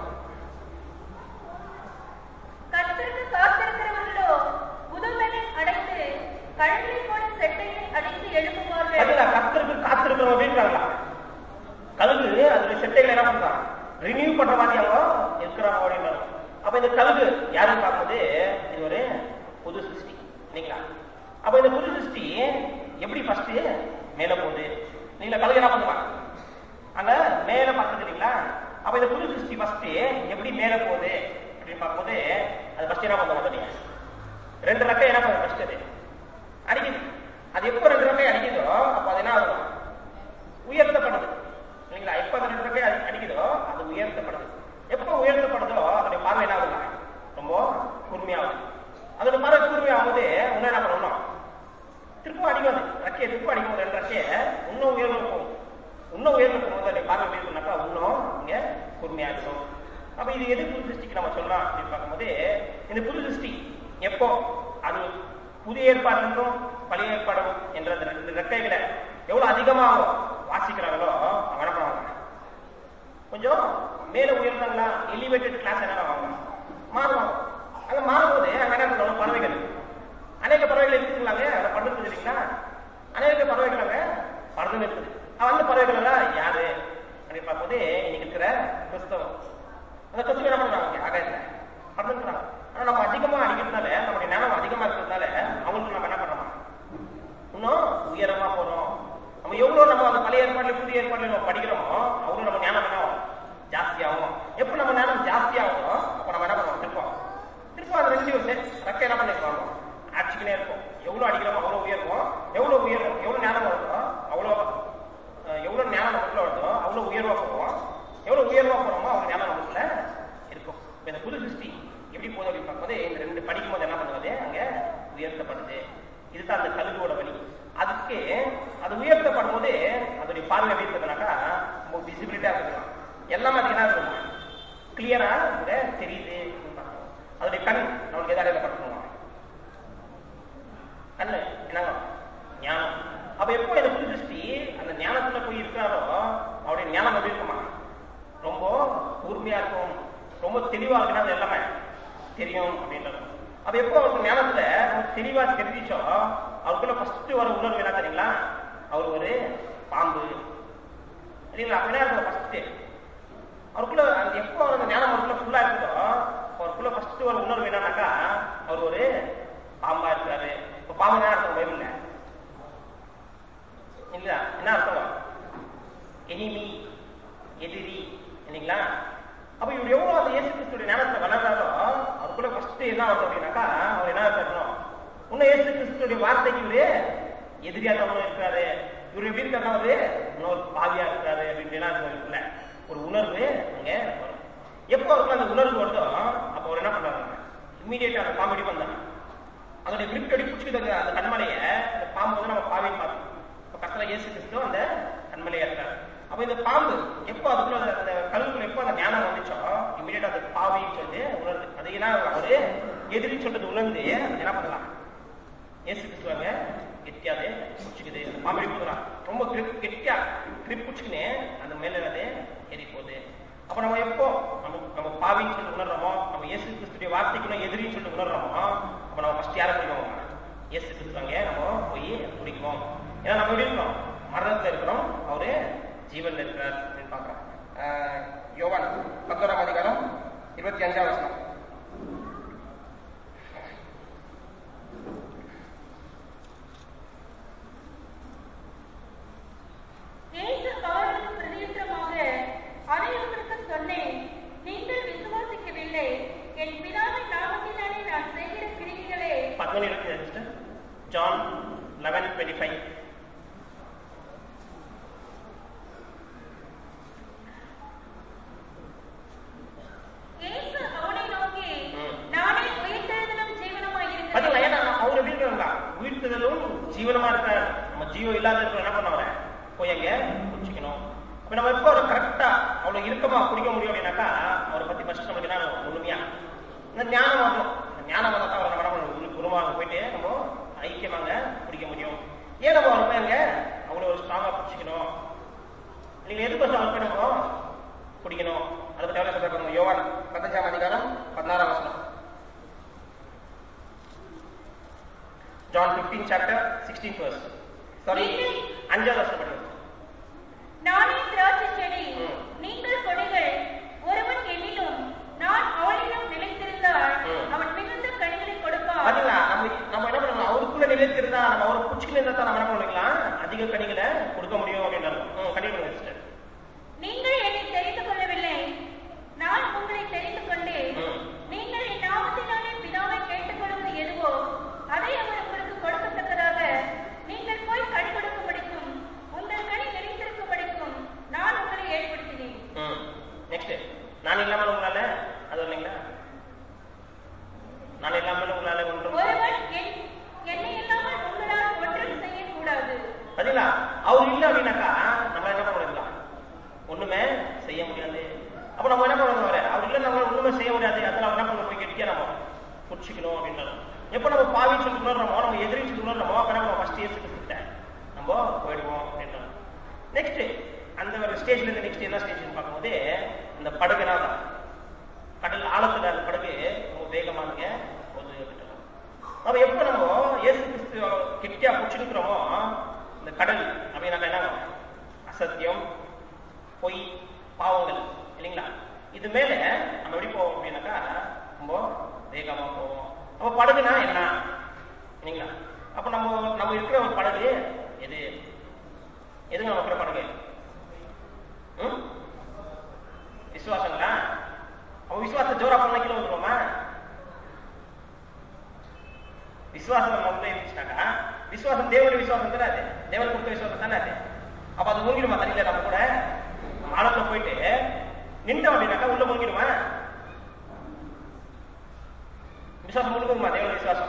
கர்த்தருக்கு காத்திருக்கிறவர்களோ புதுமெனில் அடைந்து கழுகை போல சட்டையை அடைத்து எழுப்புவார்கள் பாத்தீங்களா கத்தருக்கு காத்திருக்கிறோம் அப்படின்றாங்களா கழுகு அதோட செட்டைகளை என்ன பண்றான் ரினியூ பண்ற மாதிரி அவங்க இருக்கிறாங்க அப்படின்றாங்க அப்ப இந்த கழுகு யாருன்னு பார்க்கும்போது இது ஒரு புது சிருஷ்டி இல்லைங்களா அப்ப இந்த புது சிருஷ்டி எப்படி ஃபர்ஸ்ட் மேல போகுது நீங்களா கழுகு என்ன பண்ணுவாங்க அங்க மேல பார்த்தது இல்லைங்களா அப்ப இந்த புது சிருஷ்டி ஃபர்ஸ்ட் எப்படி மேல போகுது அப்படின்னு பார்க்கும்போது அது ஃபர்ஸ்ட் என்ன பண்ண மாட்டீங்க ரெண்டு ரெக்கை என்ன பண்ணும் ஃபர்ஸ்ட் அது அடிக்குது அது எப்போ ரெண்டு ரெக்கை அடிக்குதோ அப்ப அது என்ன ஆகும் உயர்த்தப்படுது இல்லைங்களா எப்ப அந்த ரெண்டு ரெக்கை அடி- அடிக்குதோ அது உயர்த்தப்படுது எப்ப உயர்த்தப்படுதோ அதோட பார்வை என்ன ஆகுது ரொம்ப கூர்மையாகுது அதோட பார்வை கூர்மையாகும்போது இன்னும் என்ன பண்ணணும் திருப்பம் அடிக்கும் அது ரெக்கையை திருப்பம் அடிக்கும் போது ரெண்டு ரெக்கையை இன்னும் உயர்ந்து போகும் இன்னும் உயர்ந்து போகும்போது அதோட பார்வை எப்படி இருக்குனாக்கா இன்னும் இங்க கூர்மையா இருக்கும் அப்ப இது எது புது சிருஷ்டிக்கு நம்ம சொல்லலாம் அப்படின்னு பார்க்கும்போது இந்த புது சிருஷ்டி எப்போ அது புதிய ஏற்பாடுன்றும் பழைய ஏற்பாடும் என்ற அந்த ரெண்டு ரெக்கைகளை எவ்வளவு அதிகமா வாசிக்கிறாங்களோ அவங்க என்ன பண்ணுவாங்க கொஞ்சம் மேல உயர்ந்தாங்களா எலிவேட்டட் கிளாஸ் என்ன ஆவாங்க மாறுவாங்க அங்க மாறும்போது அங்க என்ன பண்ணுவாங்க பறவைகள் அநேக பறவைகள் இருக்குங்களாங்க அதை பண்ணுறது இல்லைங்களா அநேக பறவைகள் அங்க பறந்து இருக்குது அந்த பறவைகள் எல்லாம் யாரு அப்படின்னு பார்க்கும்போது இன்னைக்கு இருக்கிற கிறிஸ்தவம் அந்த கிறிஸ்தவம் என்ன பண்றாங்க ஆகாயத்துல பறந்துக்கிறாங்க ஆனா நம்ம அதிகமா அடிக்கிறதுனால நம்முடைய நிலம் அதிகமா இருக்கிறதுனால அவங்களுக்கு நம்ம என்ன பண்றோம் இன்னும் உயரமா போறோம் நம்ம எவ்வளவு நம்ம அந்த பழைய ஏற்பாடுல புதிய ஏற்பாடுல நம்ம படிக்கிறோமோ அவ்வளவு நம்ம ஞானம் என்ன ஆகும் ஜாஸ்தியாகும் எப்ப நம்ம ஞானம் ஜாஸ்தியாகும் அப்ப நம்ம என்ன பண்ணுவோம் திருப்போம் திருப்பம் அந்த ரெண்டு வருஷம் ரெக்க என்ன பண்ணிருக்கோம் ஆட்சிக்கினே இருக்கும் எவ்வளவு அடிக்கிறோமோ அவ்வளவு உயர்வோம் எவ்வளவு உயர்வோம் எவ்வளவு ஞானம் வருதோ அவ்வளவு அஹ், எவ்வளவு ஞானம் நமக்குள்ள வருதோ அவ்வளவு உயர்வா போவோம் எவ்வளவு உயர்வா போறோமோ அவ்வளவு ஞானம் நமக்குள்ள இருக்கும் இப்ப இந்த புது சிருஷ்டி எப்படி போகுது அப்படின்னு பார்க்கும்போது இந்த ரெண்டு படிக்கும் போது என்ன பண்ணுவது அங்க உயர்த்தப்படுது இதுதான் அந்த கல்வியோட வழி அதுக்கு அது உயர்த்தப்படும் போது அதோடைய பார்வை எப்படி இருக்குதுனாக்கா ரொம்ப விசிபிலிட்டா இருக்கலாம் எல்லாமே அதுக்கு என்ன இருக்கும் கிளியரா இங்க தெரியுது அப்படின்னு பார்க்கணும். அதோடைய கண் நம்மளுக்கு எதாவது படுத்தணும் கண்ணு என்னங்க ஞானம் அப்ப எப்போ இந்த புது சிருஷ்டி அந்த ஞானத்துல போய் இருக்கிறாரோ அவருடைய ஞானம் எப்படி இருக்குமா ரொம்ப கூர்மையா இருக்கும் ரொம்ப தெளிவா இருக்குன்னா அது எல்லாமே தெரியும் அப்படின்றது அப்ப எப்போ அவருக்கு ஞானத்துல ரொம்ப தெளிவா தெரிஞ்சிச்சோ அவருக்குள்ள ஃபர்ஸ்ட் வர உணர்வு என்ன தெரியுங்களா அவர் ஒரு பாம்பு இல்லைங்களா அப்ப என்ன இருக்கும் ஃபர்ஸ்ட் அவருக்குள்ள அந்த எப்போ அவர் அந்த ஞானம் அவருக்குள்ள ஃபுல்லா இருக்குதோ அவருக்குள்ள ஃபர்ஸ்ட் வர உணர்வு என்னன்னாக்கா அவர் ஒரு பாம்பா இருக்காரு இப்ப பாம்பு என்ன அர்த்தம் பைபிள்ல இல்ல என்ன அர்த்தம் எனிமி எதிரி இல்லைங்களா அப்ப இவர் எவ்வளவு அந்த இயேசு கிறிஸ்துடைய ஞானத்தை வளர்றாரோ அவருக்குள்ள ஃபர்ஸ்ட் என்ன ஆகும் அப்படின்னாக்கா அவர் என்ன இருக்கணும் இன்னும் இயேசு கிறிஸ்துடைய வார்த்தைக்கு இவரு எதிரியா தான் இருக்கிறாரு இவர் எப்படி இருக்காருன்னா அவரு இன்னொரு பாவியா இருக்காரு அப்படின்னு என்ன இருக்கும் இவருக்குள்ள ஒரு உணர்வு அங்க வரும் எப்போ அவருக்கு அந்த உணர்வு வருதோ அப்போ அவர் என்ன பண்றாரு இம்மீடியட்டா அந்த காமெடி வந்தாங்க அதோடைய கிரிப் அடி பிடிச்சிக்கிட்டு அந்த கண்மலையை அந்த பாம்பு வந்து நம்ம பாவின்னு பார்த்தோம் இப்போ கத்தல இயேசு கிறிஸ்து அந்த கண்மலையா இருக்காரு அப்ப இந்த பாம்பு எப்போ அதுக்குள்ள அந்த- அந்த கல்லுக்குள்ள எப்போ அந்த ஞானம் வந்துச்சோ இமீடியட்டா அந்த பாவின்னு சொல்லிட்டு உணர்ந்து அது என்ன அவரு எதிரி சொல்றது உணர்ந்து அது என்ன பண்ணலாம் இயேசு கிறிஸ்துவாங்க கெட்டியாதே பிடிச்சிக்குது அந்த பாம்பு எப்படி போதுறான் ரொம்ப கிரிப் கெட்டியா கிரிப் பிடிச்சிக்கினே அந்த மேல அது ஏறி போகுது அப்ப நம்ம எப்போ நம்ம நம்ம பாவின்னு சொல்லி உணர்றோமோ நம்ம இயேசு கிறிஸ்துடைய வார்த்தைக்கு எதிரின்னு சொல்லி உணர்றோமோ அப்ப நம்ம ஃபர்ஸ்ட் யாரை பிடிக்கும் இயேசு கிறிஸ்துவாங்க நம்ம போய் பிடிக்கும் ஏன்னா நம்ம எப்படி இருக்கிறோம் மரணத்துல இருக்கிறோம் அவரு ஜீவன்ல இருக்கிறார் அப்படின்னு பாக்குறோம் ஆஹ் யோவான் பத்தோராம் அதிகாரம் இருபத்தி அஞ்சாம் வசனம் இயேசு அவர்களுக்கு பிரதியுத்தரமாக அனைவருக்கு சொன்னேன் நீங்கள் விசுவாசிக்கவில்லை என் பிதாவின் நாமத்தினாலே நான் செய்கிற கிரிகளே பதினொன்று இருபத்தி sister John eleven twenty five இயேசு அவனை நோக்கி ம். நானே உயிர்த்தெழுதலும் ஜீவனமாய் பாத்தீங்களா இருக்கிறேன் ஏன்னா அவர் எப்படி இருக்கிறாங்க உயிர்த்தலும் ஜீவனமா இருக்கிறார் நம்ம ஜீவம் இல்லாத இருக்கிற என்ன பண்ண அவரை போய் அங்க குடிச்சிக்கணும் இப்ப நம்ம எப்போ அவரை கரெக்டா அவ்வளவு இறுக்கமா குடிக்க முடியும் அப்படின்னாக்கா அவரை பத்தி ஃபர்ஸ்ட் நமக்கு என்ன ஆகணும்? முழுமையா இந்த ஞானம் வரணும் இந்த ஞானம் வந்தா தான் அவரை நம்ம என்ன பண்ணணும் குருமாக போயிட்டு நம்ம ஐக்கியமாங்க குடிக்க முடியும் ஏன் நம்ம அவரை போய் அங்க அவ்வளவு ஒரு ஸ்ட்ராங்கா பிடிச்சிக்கணும் நீங்க எதுக்கு அவர் போய் நம்ம குடிக்கணும் அதை பத்தி எவ்வளவு சொல்றாங்க யோவான் பதினஞ்சாம் அதிகாரம் பதினாறாம் வசனம் John 15 chapter 16 verse. Sorry, அஞ்சாவது வருஷம் படிக்கும் நானே திராட்சை செடி ம். நீங்கள் கொடிகள் ஒருவன் என்னிலும் நான் அவனிடம் நிலைத்திருந்தால் ம். அவன் மிகுந்த கனிகளை கொடுப்பான் பாத்தீங்களா நம்ம நம்ம என்ன பண்ணலாம் அவருக்குள்ள நிலைத்திருந்தா நம்ம அவரை பிடிச்சிக்கல இருந்தா தான் நம்ம என்ன பண்ணிக்கலாம் அதிக கனிகளை கொடுக்க முடியும் அப்படின்னு அர்த்தம் கண்டிப்பா பண்ணுங்க சிஸ்டர் நீங்கள் என்னை தெரிந்து கொள்ளவில்லை நான் உங்களை தெரிந்து கொண்டேன் ம். நீங்கள் என் நாமத்தினாலே பிதாவை கேட்டுக்கொள்வது எதுவோ அதை அவர் உங்களுக்கு கொடுக்கத்தக்கதாக நீங்கள் போய் கனி கொடுக்கும்படிக்கும் உங்கள் கனி நிலைத்திருக்கும்படிக்கும் நான் உங்களை ஏற்படுத்தினேன் நெக்ஸ்ட் நான் இல்லாமல் உங்களால அது இல்லைங்களா நான் இல்லாமல் உங்களால ஒன்றும் ஒருவன் என்- என்னை இல்லாமல் உங்களால் ஒன்றும் செய்யக்கூடாது பாத்தீங்களா அவர் இல்ல அப்படின்னாக்கா நம்ம என்ன பண்ண முடியலாம் ஒண்ணுமே செய்ய முடியாது அப்ப நம்ம என்ன பண்ணணும் அவரை அவர் இல்ல நம்ம ஒண்ணுமே செய்ய முடியாது அதனால அவர் என்ன பண்ண போய் கெட்டியா நம்ம புடிச்சுக்கணும் அப்படின்றது எப்ப நம்ம பாவி சொல்லி உணர்றோமோ நம்ம எதிரி சொல்லி உணர்றோமோ அப்ப நம்ம ஃபர்ஸ்ட் இயர்ஸ் கிட்ட நம்ம போயிடுவோம் அப்படின்றது நெக்ஸ்ட் அந்த ஒரு ஸ்டேஜ்ல இருந்து நெக்ஸ்ட் என்ன ஸ்டேஜ் பார்க்கும்போது இந்த படகுனா தான் கடல் ஆழத்துல அந்த படகு ரொம்ப வேகமானுங்க போது அப்படின்றது அப்ப எப்ப நம்ம இயேசு கிறிஸ்து கெட்டியா பிடிச்சிருக்கிறோமோ இந்த கடல் நம்ம அப்படின்னாக்கா என்ன ஆகும்? அசத்தியம் பொய் பாவங்கள் இல்லைங்களா இது மேல நம்ம எப்படி போவோம் அப்படின்னாக்கா ரொம்ப வேகமா போவோம் அப்ப படகுனா என்ன இல்லைங்களா அப்ப நம்ம நம்ம இருக்கிற ஒரு படகு எது எதுங்க நம்ம இருக்கிற படகு ம்? விசுவாசங்களா அவன் விசுவாச ஜோரா பண்ண கீழே வந்துருவோமா விசுவாசம் நம்ம உள்ள இருந்துச்சுனாக்கா விசுவாசம் தேவனுடைய விசுவாசம் தானே அது தேவன் கொடுத்த விசுவாசம் தானே அது அப்ப அது மூங்கிடுமா தண்ணியில நம்ம கூட ஆழத்துல போயிட்டு நின்றோம் அப்படின்னாக்கா உள்ள மூங்கிடுமா விசுவாசம் முழுக்குமா தேவனுடைய விசுவாசம்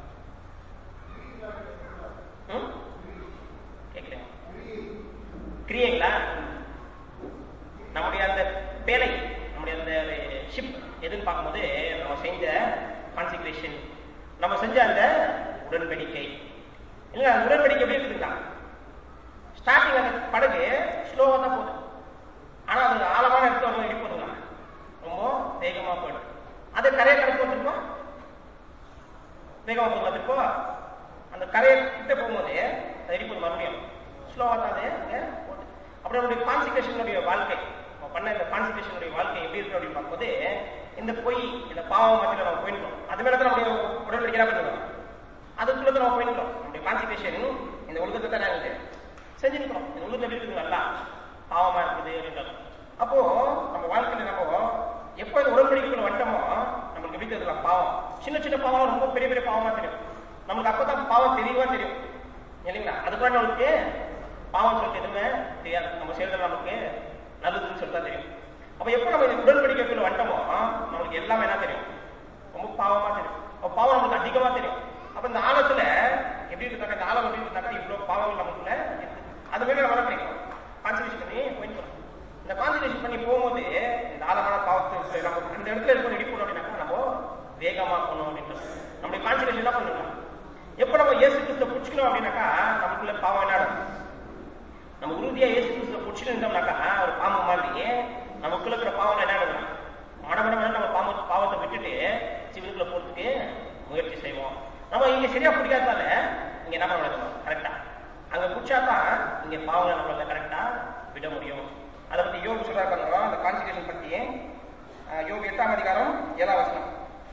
ம்? கேட்கிறேன் கிரியைங்களா நம்முடைய அந்த பேலை நம்முடைய அந்த ஷிப் எதுன்னு பார்க்கும்போது நம்ம செஞ்ச கான்சிக்ரேஷன் நம்ம செஞ்ச அந்த உடன்படிக்கை இல்ல அந்த உடன்படிக்கை எப்படி இருக்குதுங்களா ஸ்டார்டிங் அந்த படகு ஸ்லோவா தான் போகுது ஆனா அது ஆழமான இடத்துல ரொம்ப இடி போதுங்களா ரொம்ப வேகமா போயிடும் அது கரையை கடந்து வச்சிருக்கோம் வேகமா போகுது திருப்போ அந்த கரையை கிட்ட போகும்போது அது இடி போகுது மறுபடியும் ஸ்லோவா தான் அது அங்க போகுது அப்புறம் நம்முடைய கான்சிக்ரேஷனுடைய வாழ்க்கை நம்ம பண்ண இந்த கான்சிக்ரேஷனுடைய வாழ்க்கை எப்படி இருக்கு அப்படின்னு பார்க்கும்போது இந்த பொய் இந்த பாவம் மத்தியில நம்ம போயிட்டோம் அது மேல தான் நம்முடைய உடன்படிக்கை என்ன பண்ணுவோம் அதுக்குள்ள தான் நம்ம போயிட்டோம் நம்முடைய கான்சிக்ரேஷன் இந்த உலகத்தை தான் நாங்கள் செஞ்சுருக்கிறோம் இந்த உலகத்துல எப்படி இருக்குது நல்லா பாவமா இருக்குது அப்படின்றது அப்போ நம்ம வாழ்க்கையில நம்ம எப்போ இந்த உடன்படிக்கைக்குள்ள வந்துட்டோமோ நம்மளுக்கு எப்படி தெரியுதுலாம் பாவம் சின்ன சின்ன பாவம் ரொம்ப பெரிய பெரிய பாவமா தெரியும் நமக்கு அப்பதான் பாவம் தெரியவா தெரியும் இல்லைங்களா அதுக்குள்ள நம்மளுக்கு பாவம் சொல்லிட்டு எதுவுமே தெரியாது நம்ம செய்யறது நமக்கு நல்லதுன்னு சொல்லிட்டு தான் தெரியும் அப்ப எப்போ நம்ம இந்த உடன்படிக்கைக்குள்ள வந்துட்டோமோ நம்மளுக்கு எல்லாமே என்ன தெரியும் ரொம்ப பாவமா தெரியும் அப்ப பாவம் நமக்கு அதிகமா தெரியும் அப்ப இந்த ஆழத்துல எப்படி இருந்தாக்கா இந்த ஆழம் எப்படி இருந்தாக்கா இவ்வளவு பாவங்கள் நமக்குள்ள இருக்கு அது மேல நம்ம என்ன பண்ணிக்கணும் கான்சன்ட்ரேஷன் பண்ணி போயிட்டு இந்த கான்சன்ட்ரேஷன் பண்ணி போகும்போது இந்த ஆழமான பாவத்தை நம்ம அந்த இடத்துல இருக்க ரெடி பண்ணோம் அப்படின்னாக்கா நம்ம வேகமா போகணும் அப்படின்றது நம்முடைய கான்சன்ட்ரேஷன் என்ன பண்ணணும் எப்ப நம்ம இயேசு கிறிஸ்துவ புடிச்சுக்கணும் அப்படின்னாக்கா நமக்குள்ள பாவம் என்ன ஆகும்? நம்ம உறுதியா இயேசு கிறிஸ்துவ புடிச்சுட்டு இருந்தோம்னாக்கா ஒரு பாம்பு மாதிரி நமக்குள்ள இருக்கிற பாவம் என்ன ஆகும்? மடமட மட நம்ம பாவ பாவத்தை விட்டுட்டு சிவனுக்குள்ள போறதுக்கு முயற்சி செய்வோம் நம்ம இங்க சரியா பிடிக்காததால இங்க என்ன பண்ணணும் கரெக்டா அங்க பிடிச்சாதான் இங்க பாவங்களை நம்மளால கரெக்டா விட முடியும் அதை பத்தி யோகு சொல்றா பாருங்க அந்த கான்சன்ட்ரேஷன் பத்தி அஹ், யோகு எட்டாம் அதிகாரம் ஏழாம் வசனம்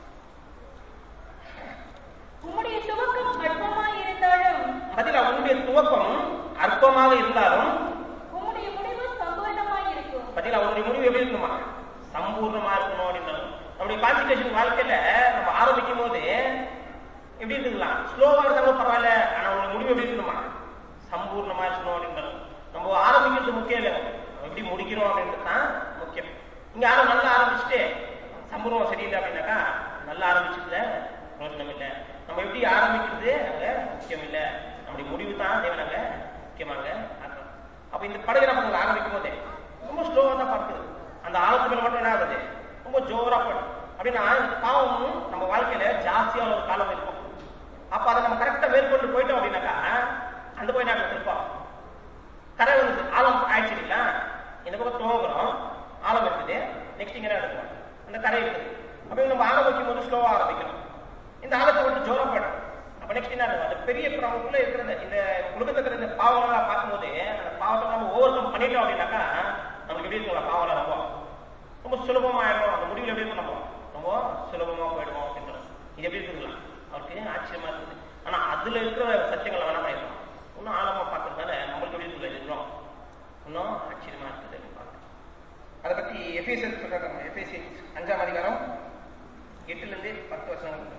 உம்முடைய துவக்கம் அற்பமாய் இருந்தாலும் பதிலா உன்னுடைய துவக்கம் அற்பமாக இருந்தாலும் உம்முடைய முடிவு சம்பூர்ணமாய் இருக்கும் பாத்தீங்களா உன்னுடைய முடிவு எப்படி இருக்கணுமா சம்பூர்ணமா இருக்கணும் அப்படின்னு நம்முடைய கான்சன்ட்ரேஷன் வாழ்க்கையில நம்ம ஆரம்பிக்கும் போது எப்படி இருக்குங்களா ஸ்லோவா இருந்தாலும் பரவாயில்ல ஆனா உங்களுடைய முடிவு எப்படி இருக்கணுமா சம்பூர்ணமா இருக்கணும் அப்படின்னு நம்ம ஆரம்பிக்கிறது முக்கியம் இல்லை நம்ம எப்படி முடிக்கிறோம் அப்படின்றது தான் முக்கியம் இங்க யாரும் நல்லா ஆரம்பிச்சுட்டு சம்பூர்ணம் சரியில்லை அப்படின்னாக்கா நல்லா ஆரம்பிச்சதுல பிரயோஜனம் இல்லை நம்ம எப்படி ஆரம்பிக்கிறது அங்க முக்கியம் இல்லை நம்முடைய முடிவு தான் தேவன் அங்க முக்கியமாக ஆக்கணும் அப்ப இந்த படகு என்ன பண்ணுங்க ஆரம்பிக்கும் போது ரொம்ப ஸ்லோவா தான் பார்க்குது அந்த ஆழத்து மேல மட்டும் என்ன ஆகுது ரொம்ப ஜோரா போடும் அப்படின்னா இந்த பாவமும் நம்ம வாழ்க்கையில ஜாஸ்தியான ஒரு காலம் இருக்கும் அப்ப அதை நம்ம கரெக்டா மேற்கொண்டு போயிட்டோம் அப்படின்னாக்கா அந்த போய் நாங்கள் இருப்போம் கரை வந்து ஆழம் ஆயிடுச்சு இல்லைங்களா இந்த பக்கம் துவங்குறோம் ஆழம் இருக்குது நெக்ஸ்ட் இங்க என்ன இருக்கும் அந்த கரை இருக்குது அப்ப நம்ம ஆரம்பிக்கும் போது ஸ்லோவா ஆரம்பிக்கணும் இந்த ஆழத்தை விட்டு ஜோரா போயிடும் அப்ப நெக்ஸ்ட் என்ன இருக்கும் அது பெரிய இப்ப நமக்குள்ள இருக்கிற இந்த உலகத்துல இருக்கிற இந்த பாவங்களா பார்க்கும்போது அந்த பாவத்தை நம்ம ஓவர் கம் பண்ணிட்டோம் அப்படின்னாக்கா நமக்கு எப்படி இருக்குங்களா பாவம் ரொம்ப ரொம்ப சுலபமா ஆயிடும் அந்த முடிவில் எப்படி இருக்கும் நம்ம ரொம்ப சுலபமா போயிடுவோம் அப்படின்றது இது எப்படி இருக்குங்களா அவருக்கு ஆச்சரியமா இருக்குது ஆனா அதுல இருக்கிற சத்தியங்களை வேணா பண்ணிடலாம் இன்னும் ஆழமா பார்க்கறதால நம்மளுக்கு எப்படி இருக்குல்ல இது இன்னும் இன்னும் ஆச்சரியமா இருக்குது அப்படின்னு பார்க்கலாம் அதை பத்தி எஃபிஎஸ்எல் சொல்றாங்க எஃபிஎஸ்சி அஞ்சாம் அதிகாரம் எட்டுல இருந்து பத்து வருஷங்கள்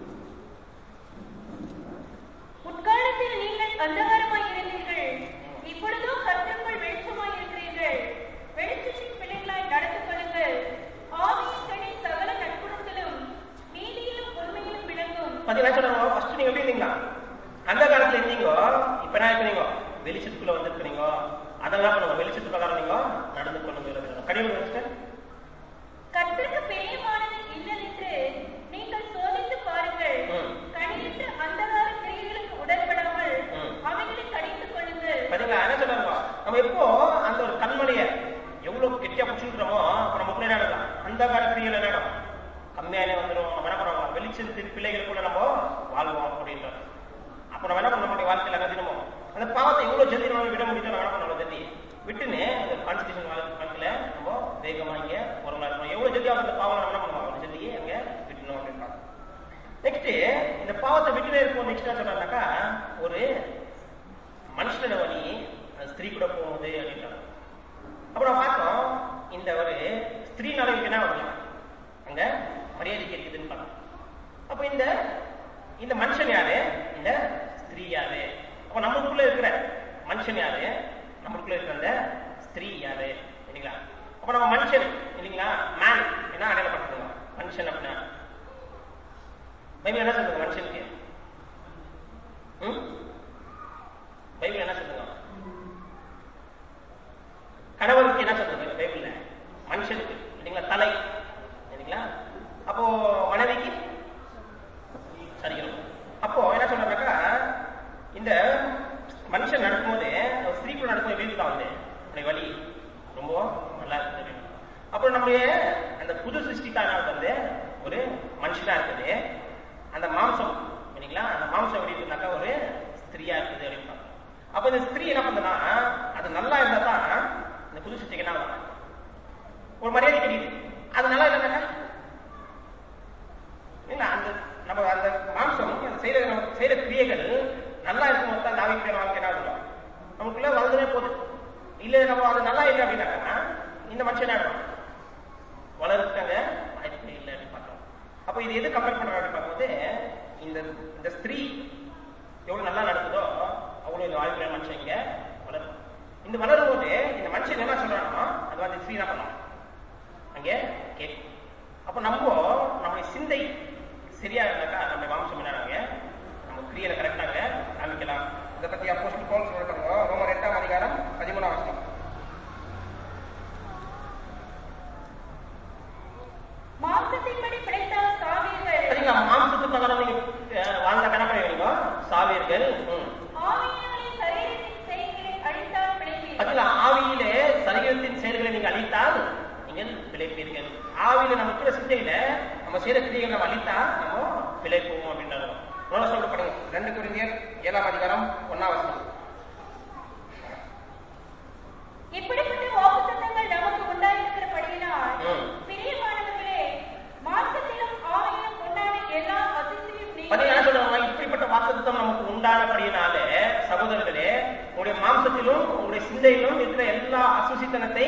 முற்காலத்தில் நீங்கள் அந்தகாரமாய் இருந்தீர்கள் இப்பொழுதோ கர்த்தருக்குள் வெளிச்சமாய் இருக்கிறீர்கள் வெளிச்சத்தின் பிள்ளைகளாய் நடந்து கொள்ளுங்கள் ஆவியின் கனி சகல நட்புணத்திலும் நீதியிலும் உண்மையிலும் விளங்கும் பாத்தீங்கன்னா சொல்றாங்க ஃபர்ஸ்ட் நீங்க எப்படி இருந்தீங்களா அந்த காலத்துல இருந்தீங்க இப்ப என்ன இருக்கிறீங்க வெளிச்சத்துக்குள்ள வந்திருக்கிறீங்க அதெல்லாம் பண்ணுங்க வெளிச்சத்து பிரகாரம் நீங்க நடந்து கொள்ளுங்க கடிதம் வச்சுட்டு கர்த்தருக்கு பிரியமானது இல்லதென்று நீங்கள் சோதித்து பாருங்கள் ம். கனியற்ற அந்தகார கிரியைகளுக்கு உடன்படாமல் ம். அவைகளை கடித்துக் கொள்ளுங்கள் பாத்தீங்களா என்ன சொல்றாங்க நம்ம எப்போ அந்த ஒரு கண்மலைய எவ்வளவு கெட்டியா பிடிச்சிருக்கிறோமோ அப்ப நமக்குள்ள என்ன நடக்கும் அந்த காலத்துல என்ன நடக்கும் கம்மியானே வந்துடும் நம்ம என்ன பண்ணுவோம் வெளிச்சத்து பிள்ளைகளுக்குள்ள நம்ம வாழ்வோம் அப்படின்றது அப்ப நம்ம என்ன பண்ண நம்முடைய வாழ்க்கையில என்ன செய்யணுமோ அந்த பாவத்தை எவ்வளவு ஜல்தி நம்ம விட முடியுதோ நம்ம என்ன பண்ணணும் ஜல்தி விட்டுன்னு அந்த கான்ஸ்டியூஷன் கணக்குல நம்ம வேகமா இங்க பொருளா இருக்கணும் எவ்வளவு ஜல்தி அந்த பாவம் நம்ம என்ன பண்ணுவோம் அவ்வளவு ஜல்தி அங்க விட்டுணும் அப்படின்னு பார்க்கணும் நெக்ஸ்ட் இந்த பாவத்தை விட்டுவே இருக்கும் நெக்ஸ்ட் என்ன சொல்றாங்கன்னாக்கா ஒரு மனுஷனோட வழி அது ஸ்திரீ கூட போகுது அப்படின்றாங்க அப்ப நம்ம பார்த்தோம் இந்த ஒரு ஸ்திரீனால இவருக்கு என்ன வரலாம் அங்க மரியாதை இருக்குதுன்னு பார்த்தோம் அப்ப இந்த இந்த மனுஷன் யாரு இந்த ஸ்திரீ யாரு அப்ப நம்மளுக்குள்ள இருக்கிற மனுஷன் யாரு நம்மளுக்குள்ள இருக்கிற அந்த ஸ்திரீ யாரு இல்லைங்களா அப்ப நம்ம மனுஷன் இல்லைங்களா மேன் என்ன அடையாளப்படுத்துங்க மனுஷன் அப்படின்னா பைபிள் என்ன சொல்லுங்க மனுஷனுக்கு ம் பைபிள் என்ன சொல்லுங்க கணவருக்கு என்ன சொல்றது பைபிள்ல மனுஷனுக்கு இல்லைங்களா தலை இல்லைங்களா அப்போ மனைவிக்கு சரிக்கணும் அப்போ என்ன சொல்றாங்கக்கா இந்த மனுஷன் நடக்கும்போது ஒரு ஸ்திரீக்குள்ள நடக்கும்போது எப்படி இருக்கா வந்து அப்படி வழி ரொம்ப நல்லா இருக்குது அப்படின்னு. அப்புறம் நம்முடைய அந்த புது சிருஷ்டிக்கான வந்து ஒரு மனுஷனா இருக்குது அந்த மாம்சம் இல்லைங்களா அந்த மாம்சம் எப்படி இருக்குனாக்கா ஒரு ஸ்திரீயா இருக்குது அப்படின்னு பார்க்கணும். அப்ப இந்த ஸ்திரீ என்ன பண்ணுதுன்னா அது நல்லா இருந்தா தான் இந்த புது சிருஷ்டிக்கு என்ன ஆகும்? ஒரு மரியாதை கிடைக்குது அது நல்லா இல்லைனாக்கா இல்ல அந்த நம்ம அந்த மாம்சம் அந்த செய்யற நம்ம செய்யற கிரியைகள் நல்லா இருக்கும்போது தான் நாவிக்கிற வாழ்க்கை என்ன ஆகும் நமக்குள்ள வளர்ந்துனே போகுது இல்ல நம்ம அது நல்லா இல்லை அப்படின்னாக்கா இந்த மனுஷன் ஆடும் வளர்க்காங்க வாய்ப்பு இல்லை அப்படின்னு பார்த்தோம் அப்ப இது எது கம்பேர் பண்றோம் அப்படின்னு பார்க்கும்போது இந்த இந்த ஸ்திரீ எவ்வளவு நல்லா நடக்குதோ அவ்வளவு இந்த வாழ்க்கையில மனுஷன் இங்க வளரும் இந்த வளரும் போது இந்த மனுஷன் என்ன சொல்றானோ அது வந்து ஸ்திரீ என்ன பண்ணலாம் அங்கே கேட்கும் அப்ப நம்ம நம்முடைய சிந்தை சரியா இருந்தாக்கா நம்ம மாம்சம் என்னங்க நம்ம கிரியலை கரெக்டாக காமிக்கலாம் இதை பத்தி அப்போஸ்டல் பவுல் சொல்றாங்க ரோமர் எட்டாம் அதிகாரம் பதிமூணாம் வருஷம் மாம்சத்தின்படி பிழைத்தால் சாவீர்கள் சரிங்களா மாம்சத்துக்கு பகரம் நீங்க அஹ், வாழ்ந்த கணக்கு வேணுங்க சாவீர்கள் ம். ஆவியினாலே சரீரத்தின் செய்கைகளை அழித்தால் பிழைப்பீர்கள் அதுல ஆவியிலே சரீரத்தின் செயல்களை நீங்க அழித்தால் நீங்கள் பிழைப்பீர்கள் ஆவியில நம்ம இருக்கிற சிந்தையில நம்ம செய்யற கிரியைகளை நம்ம அழித்தா நம்ம பிழைப்போம் அப்படின்றாங்க நோட சொல்லப்படுங்க ரெண்டு குறிஞர் ஏழாம் அதிகாரம் ஒன்னாம் வருஷம் இப்படிப்பட்ட வாக்குத்தத்தங்கள் நமக்கு உண்டாயிருக்கிறபடியினால் ம். பிரியமானவர்களே மாம்சத்திலும் ஆவியிலும் உண்டான எல்லா அசிசியும் பாத்தீங்கன்னா என்ன சொல்றாங்க இப்படிப்பட்ட வாக்குத்தம் நமக்கு உண்டானபடியினாலே சகோதரர்களே உங்களுடைய மாம்சத்திலும் உங்களுடைய சிந்தையிலும் இருக்கிற எல்லா அசுசித்தனத்தை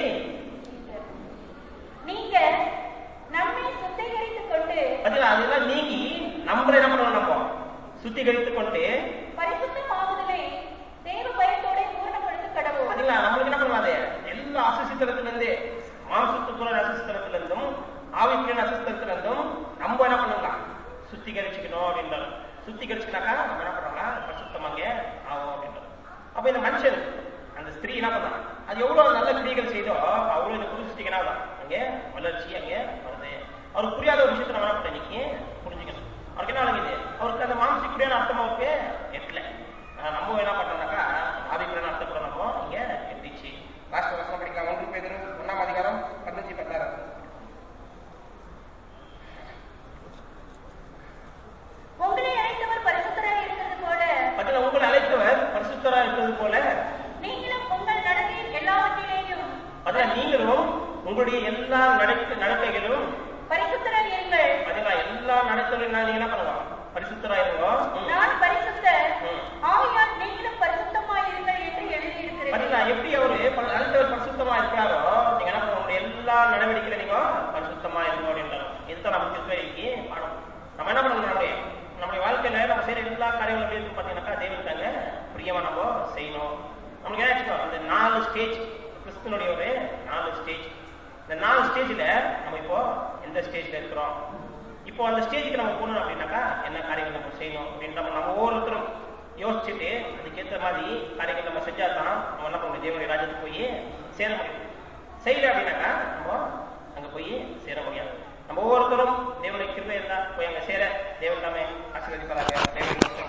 நீங்க நம்மை சுத்திகரித்துக் கொண்டு பாத்தீங்களா அதெல்லாம் நீங்கி நம்மள என்ன பண்ணணும் நம்ம சுத்திகரித்துக் கொண்டு பரிசுத்தமாகுதலை தேவ பயத்தோட பூர்ணப்படுத்த கடவுள் பாத்தீங்களா நம்மளுக்கு என்ன பண்ணாது எல்லா அசுசித்தனத்துல இருந்து மாம்சத்துக்குள்ள அசுசித்தனத்துல இருந்தும் ஆவிக்குள்ள அசுசித்தனத்துல இருந்தும் நம்ம என்ன பண்ணலாம் சுத்திகரிச்சுக்கணும் அப்படின்றாரு சுத்திகரிச்சுக்கினாக்கா நம்ம என்ன பண்றோம்னா பரிசுத்தமாங்க ஆகும் அப்படின்றாரு அப்ப இந்த மனுஷன் அந்த ஸ்திரீ என்ன பண்ணா அது எவ்வளவு நல்ல கிரியைகள் செய்தோ அவ்வளவு இந்த புது சிருஷ்டிக்கு என்ன ஆகுதா? அங்கே வளர்ச்சி அங்கே வருது அவருக்கு புரியாத ஒரு விஷயத்தை நம்ம என்ன பண்ண இன்னைக்கு புரிஞ்சுக்கணும் அவருக்கு என்ன விளங்குது அவருக்கு அந்த மாம்சிக்குடியான அர்த்தம் அவருக்கு எட்டல ஆஹ் நம்ம என்ன பண்றோம்னாக்கா ஆவிக்குடியான அர்த்தம் கூட நம்ம இங்க எட்டிச்சு லாஸ்ட் வருஷம் படிக்கலாம் ஒன்று பேர் ஒன்னாம் அதிகாரம் பதினஞ்சு பத்தாயிரம் உங்களை அழைத்தவர் பரிசுத்தராய் இருக்கிறது போல பார்த்தீங்கன்னா உங்களை அழைத்தவர் பரிசுத்தரா இருக்கிறது போல நீங்களும் உங்கள் நடக்கையில் எல்லாவற்றிலேயும் அதான் நீங்களும் உங்களுடைய எல்லா நடக்க நடக்கைகளும் பரிசுத்தராய் இருங்கள் பார்த்தீங்களா எல்லா நடத்தலும் நீங்க என்ன பண்ணலாம் பரிசுத்தரா இருங்கோ ம். நான் பரிசுத்தர் ம். ஆகையால் நீங்களும் பரிசுத்தமாய் இருங்கள் என்று எழுதியிருக்கிறேன் பாத்தீங்களா எப்படி அவரு ப- அடுத்தவர் பரிசுத்தமா இருக்கிறாரோ நீங்க என்ன பண்ண உங்களுடைய எல்லா நடவடிக்கையில நீங்க பரிசுத்தமா இருக்கணும் அப்படின்றாரு இதுதான் நம்ம திருப்பதிக்கு பாடம் நம்ம என்ன பண்ணணும் நம்முடைய நம்முடைய வாழ்க்கையில நம்ம செய்யற எல்லா காரியங்களும் எப்படி இருக்கு பாத்தீங்கன்னாக்கா தெய்வத்தாங்க பிரியமா நம்ம செய்யணும் நமக்கு என்ன அந்த நாலு ஸ்டேஜ் கிறிஸ்துவனுடைய ஒரு நாலு ஸ்டேஜ் இந்த நாலு ஸ்டேஜ்ல நம்ம இப்போ எந்த ஸ்டேஜ்ல இருக்கிறோம் இப்போ அந்த ஸ்டேஜுக்கு நம்ம போகணும் அப்படின்னாக்கா என்ன காரியங்கள் நம்ம செய்யணும் அப்படின்ற நம்ம நம்ம ஒவ்வொருத்தரும் யோசிச்சுட்டு அதுக்கேற்ற மாதிரி காரியங்கள் நம்ம செஞ்சாதான் நம்ம என்ன பண்ண முடியும் தேவனுடைய ராஜ்யத்துக்கு போய் சேர முடியும் செய்யல அப்படின்னாக்கா நம்ம அங்க போய் சேர முடியாது நம்ம ஒவ்வொருத்தரும் தேவனுடைய கிருபை இருந்தா போய் அங்க சேர தேவன் தாமே ஆசீர்வதிப்பாராக தேவனுடைய